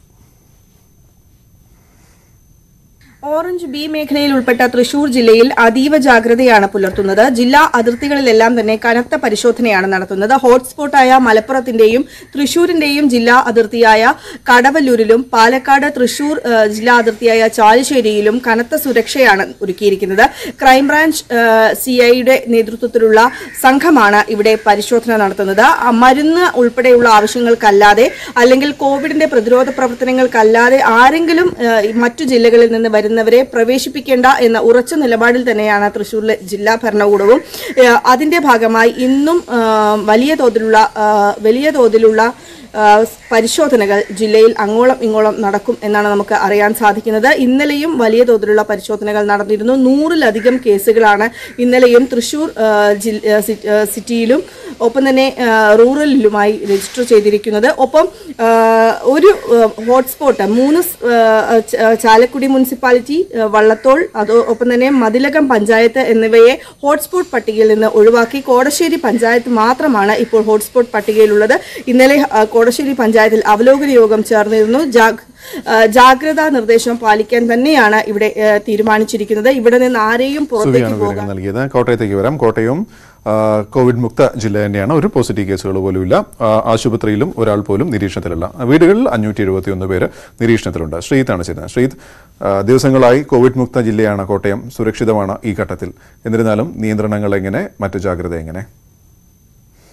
ഓറഞ്ച് ബി മേഖലയിൽ ഉൾപ്പെട്ട തൃശൂർ ജില്ലയിൽ അതീവ ജാഗ്രതയാണ് പുലർത്തുന്നത് ജില്ലാ അതിർത്തികളിലെല്ലാം തന്നെ കനത്ത പരിശോധനയാണ് നടത്തുന്നത് ഹോട്ട്സ്പോട്ടായ മലപ്പുറത്തിന്റെയും തൃശൂരിന്റെയും ജില്ലാ അതിർത്തിയായ കടവല്ലൂരിലും പാലക്കാട് തൃശൂർ ഏഹ്, ജില്ലാ അതിർത്തിയായ ചാലിശ്ശേരിയിലും കനത്ത സുരക്ഷയാണ് ഒരുക്കിയിരിക്കുന്നത് ക്രൈംബ്രാഞ്ച് സി ഐയുടെ നേതൃത്വത്തിലുള്ള സംഘമാണ് ഇവിടെ പരിശോധന നടത്തുന്നത് ആ, മരുന്ന് ഉൾപ്പെടെയുള്ള ആവശ്യങ്ങൾക്കല്ലാതെ അല്ലെങ്കിൽ കോവിഡിന്റെ പ്രതിരോധ പ്രവർത്തനങ്ങൾക്കല്ലാതെ ആരെങ്കിലും ഏഹ്, ഈ മറ്റു ജില്ലകളിൽ നിന്ന് വരുന്നവരെ പ്രവേശിപ്പിക്കേണ്ട എന്ന ഉറച്ച നിലപാടിൽ തന്നെയാണ് തൃശൂരിലെ ജില്ലാ ഭരണകൂടവും ഏഹ്, അതിന്റെ ഭാഗമായി ഇന്നും ഏഹ്, വലിയ തോതിലുള്ള ഏഹ്, വലിയ തോതിലുള്ള ഏഹ്, പരിശോധനകൾ ജില്ലയിൽ അങ്ങോളം ഇങ്ങോളം നടക്കും എന്നാണ് നമുക്ക് അറിയാൻ സാധിക്കുന്നത് ഇന്നലെയും വലിയ തോതിലുള്ള പരിശോധനകൾ നടന്നിരുന്നു നൂറിലധികം കേസുകളാണ് ഇന്നലെയും തൃശൂർ ഏഹ്, ജില്ല- ഏഹ്, സി- ഏഹ്, സിറ്റിയിലും ഒപ്പം തന്നെ ഏഹ്, റൂറലിലുമായി രജിസ്റ്റർ ചെയ്തിരിക്കുന്നത് ഒപ്പം ഏഹ്, ഒരു ഏഹ്, ഹോട്ട്സ്പോട്ട് മൂന്ന് സ്- ഏഹ്, ച- ഏഹ്, ചാലക്കുടി മുനിസിപ്പാലിറ്റി ഏഹ്, വള്ളത്തോൾ അതോ ഒപ്പം തന്നെ മതിലകം പഞ്ചായത്ത് എന്നിവയെ ഹോട്ട്സ്പോട്ട് പട്ടികയിൽ നിന്ന് ഒഴിവാക്കി കോടശ്ശേരി പഞ്ചായത്ത് മാത്രമാണ് ഇപ്പോൾ ഹോട്ട്സ്പോട്ട് പട്ടികയിലുള്ളത് ഇന്നലെ ആ, കോടശ്ശേരി പഞ്ചായത്തിൽ അവലോകന യോഗം ചേർന്നിരുന്നു ജാഗ് ആ, ജാഗ്രതാ നിർദ്ദേശം പാലിക്കാൻ തന്നെയാണ് ഇവിടെ ഏ, തീരുമാനിച്ചിരിക്കുന്നത് ഇവിടെ നിന്ന് ആരെയും പുറത്തേക്ക് സുവിയാണ് വിവരങ്ങൾ നൽകിയത് കോട്ടയത്തേക്ക് വരാം കോട്ടയം ആ, കോവിഡ് മുക്ത ജില്ല തന്നെയാണ് ഒരു പോസിറ്റീവ് കേസുകൾ പോലുമില്ല ആ, ആശുപത്രിയിലും ഒരാൾ പോലും നിരീക്ഷണത്തിലല്ല വീടുകളിൽ അഞ്ഞൂറ്റി എഴുപത്തി ഒന്ന് പേര് നിരീക്ഷണത്തിലുണ്ട് ശ്രീത്താണ് ചെയ്യുന്നത് ശ്രീത് ആ, ദിവസങ്ങളായി കോവിഡ് മുക്ത ജില്ലയാണ് കോട്ടയം സുരക്ഷിതമാണ് ഈ ഘട്ടത്തിൽ എന്നിരുന്നാലും നിയന്ത്രണങ്ങൾ എങ്ങനെ മറ്റു ജാഗ്രത എങ്ങനെ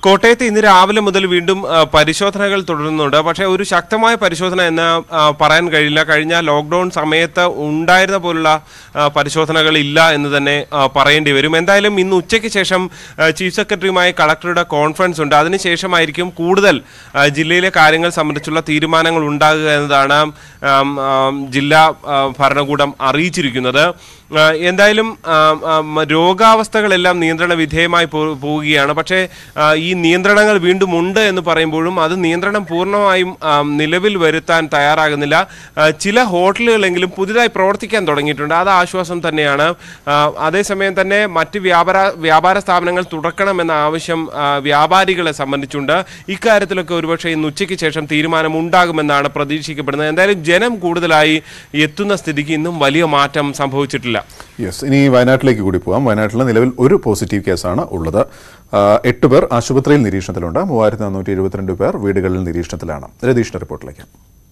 കോട്ടയത്ത് ഇന്ന് രാവിലെ മുതൽ വീണ്ടും ആ, പരിശോധനകൾ തുടരുന്നുണ്ട് പക്ഷേ ഒരു ശക്തമായ പരിശോധന എന്ന് ആ, പറയാൻ കഴിയില്ല കഴിഞ്ഞ ലോക്ക്ഡൌൺ സമയത്ത് ഉണ്ടായിരുന്ന പോലുള്ള ആ, പരിശോധനകൾ ഇല്ല എന്ന് തന്നെ ആ, പറയേണ്ടി വരും എന്തായാലും ഇന്ന് ഉച്ചയ്ക്ക് ശേഷം ആ, ചീഫ് സെക്രട്ടറിയുമായി കളക്ടറുടെ കോൺഫറൻസ് ഉണ്ട് അതിനുശേഷമായിരിക്കും കൂടുതൽ ആ, ജില്ലയിലെ കാര്യങ്ങൾ സംബന്ധിച്ചുള്ള തീരുമാനങ്ങൾ ഉണ്ടാകുക എന്നതാണ് ആം, ആം, ജില്ലാ ആ, ഭരണകൂടം അറിയിച്ചിരിക്കുന്നത് ആ, എന്തായാലും ആം, ആം, രോഗാവസ്ഥകളെല്ലാം നിയന്ത്രണ വിധേയമായി പോ- പോവുകയാണ് പക്ഷേ ആ, ഈ നിയന്ത്രണങ്ങൾ വീണ്ടും ഉണ്ട് എന്ന് പറയുമ്പോഴും അത് നിയന്ത്രണം പൂർണ്ണമായും ആം, നിലവിൽ വരുത്താൻ തയ്യാറാകുന്നില്ല ആ, ചില ഹോട്ടലുകളെങ്കിലും പുതിയതായി പ്രവർത്തിക്കാൻ തുടങ്ങിയിട്ടുണ്ട് അത് ആശ്വാസം തന്നെയാണ് ആ, അതേസമയം തന്നെ മറ്റ് വ്യാപാര വ്യാപാര സ്ഥാപനങ്ങൾ തുറക്കണമെന്ന ആവശ്യം ആ, വ്യാപാരികളെ സംബന്ധിച്ചുണ്ട് ഇക്കാര്യത്തിലൊക്കെ ഒരുപക്ഷെ ഇന്ന് ഉച്ചയ്ക്ക് ശേഷം തീരുമാനം ഉണ്ടാകുമെന്നാണ് പ്രതീക്ഷിക്കപ്പെടുന്നത് എന്തായാലും ജനം കൂടുതലായി എത്തുന്ന സ്ഥിതിക്ക് ഇന്നും വലിയ മാറ്റം സംഭവിച്ചിട്ടില്ല യെസ് ഇനി വയനാട്ടിലേക്ക് കൂടി പോകാം വയനാട്ടിൽ നിലവിൽ ഒരു പോസിറ്റീവ് കേസാണ് ഉള്ളത് ആ, എട്ട് പേർ ആശുപത്രിയിൽ നിരീക്ഷണത്തിലുണ്ട് മൂവായിരത്തി നാനൂറ്റി എഴുപത്തിരണ്ട് പേർ വീടുകളിൽ നിരീക്ഷണത്തിലാണ് രതീഷിന്റെ റിപ്പോർട്ടിലേക്ക്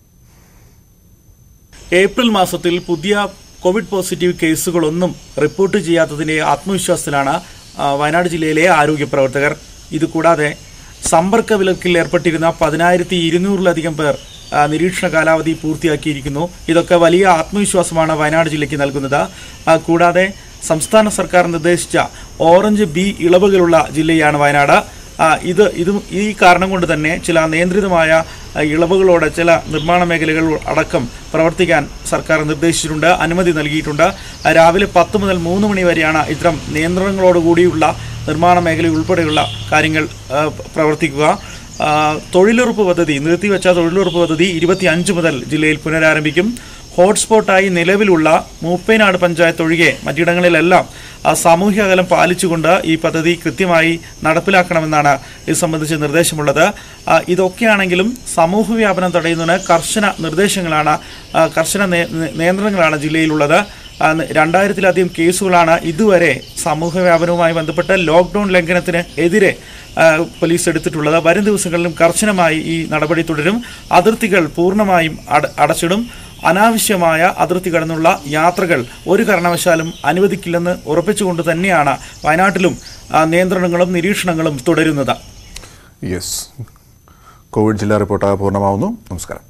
ഏപ്രിൽ മാസത്തിൽ പുതിയ കോവിഡ് പോസിറ്റീവ് കേസുകളൊന്നും റിപ്പോർട്ട് ചെയ്യാത്തതിന്റെ ആത്മവിശ്വാസത്തിലാണ് ആ, വയനാട് ജില്ലയിലെ ആരോഗ്യ പ്രവർത്തകർ ഇതുകൂടാതെ സമ്പർക്ക വിലക്കിൽ ഏർപ്പെട്ടിരുന്ന പതിനായിരത്തി ഇരുന്നൂറിലധികം പേർ ആ, നിരീക്ഷണ കാലാവധി പൂർത്തിയാക്കിയിരിക്കുന്നു ഇതൊക്കെ വലിയ ആത്മവിശ്വാസമാണ് വയനാട് ജില്ലയ്ക്ക് നൽകുന്നത് ആ, കൂടാതെ സംസ്ഥാന സർക്കാർ നിർദ്ദേശിച്ച ഓറഞ്ച് ബി ഇളവുകളുള്ള ജില്ലയാണ് വയനാട് ആ, ഇത് ഇതും ഈ കാരണം കൊണ്ട് തന്നെ ചില നിയന്ത്രിതമായ ആ, ഇളവുകളോടെ ചില നിർമ്മാണ മേഖലകൾ അടക്കം പ്രവർത്തിക്കാൻ സർക്കാർ നിർദ്ദേശിച്ചിട്ടുണ്ട് അനുമതി നൽകിയിട്ടുണ്ട് ആ, രാവിലെ പത്ത് മുതൽ മൂന്ന് മണി വരെയാണ് ഇത്തരം നിയന്ത്രണങ്ങളോടുകൂടിയുള്ള നിർമ്മാണ മേഖല ഉൾപ്പെടെയുള്ള കാര്യങ്ങൾ ആ, പ്രവർത്തിക്കുക ആ, തൊഴിലുറപ്പ് പദ്ധതി നിർത്തിവെച്ച തൊഴിലുറപ്പ് പദ്ധതി ഇരുപത്തി അഞ്ച് മുതൽ ജില്ലയിൽ പുനരാരംഭിക്കും ഹോട്ട്സ്പോട്ടായി നിലവിലുള്ള മൂപ്പേനാട് പഞ്ചായത്ത് ഒഴികെ മറ്റിടങ്ങളിലെല്ലാം ആ, സാമൂഹ്യ അകലം പാലിച്ചുകൊണ്ട് ഈ പദ്ധതി കൃത്യമായി നടപ്പിലാക്കണമെന്നാണ് ഇത് സംബന്ധിച്ച് നിർദ്ദേശമുള്ളത് ആ, ഇതൊക്കെയാണെങ്കിലും സമൂഹ വ്യാപനം തടയുന്നതിന് കർശന നിർദ്ദേശങ്ങളാണ് ആ, കർശന നേ- നിയന്ത്രണങ്ങളാണ് ജില്ലയിലുള്ളത് ആ, രണ്ടായിരത്തിലധികം കേസുകളാണ് ഇതുവരെ സമൂഹ വ്യാപനവുമായി ബന്ധപ്പെട്ട് ലോക്ക്ഡൌൺ ലംഘനത്തിന് എതിരെ ആ, പോലീസ് എടുത്തിട്ടുള്ളത് വരും ദിവസങ്ങളിലും കർശനമായി ഈ നടപടി തുടരും അതിർത്തികൾ പൂർണ്ണമായും അട അടച്ചിടും അനാവശ്യമായ അതിർത്തി കടന്നുള്ള യാത്രകൾ ഒരു കാരണവശാലും അനുവദിക്കില്ലെന്ന് ഉറപ്പിച്ചുകൊണ്ട് തന്നെയാണ് വയനാട്ടിലും ആ, നിയന്ത്രണങ്ങളും നിരീക്ഷണങ്ങളും തുടരുന്നത് യെസ് കോവിഡ് ജില്ലാ റിപ്പോർട്ട് പൂർണ്ണമാവുന്നു നമസ്കാരം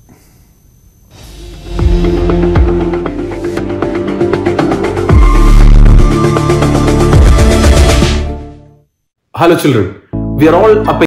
Hello, children. We are all up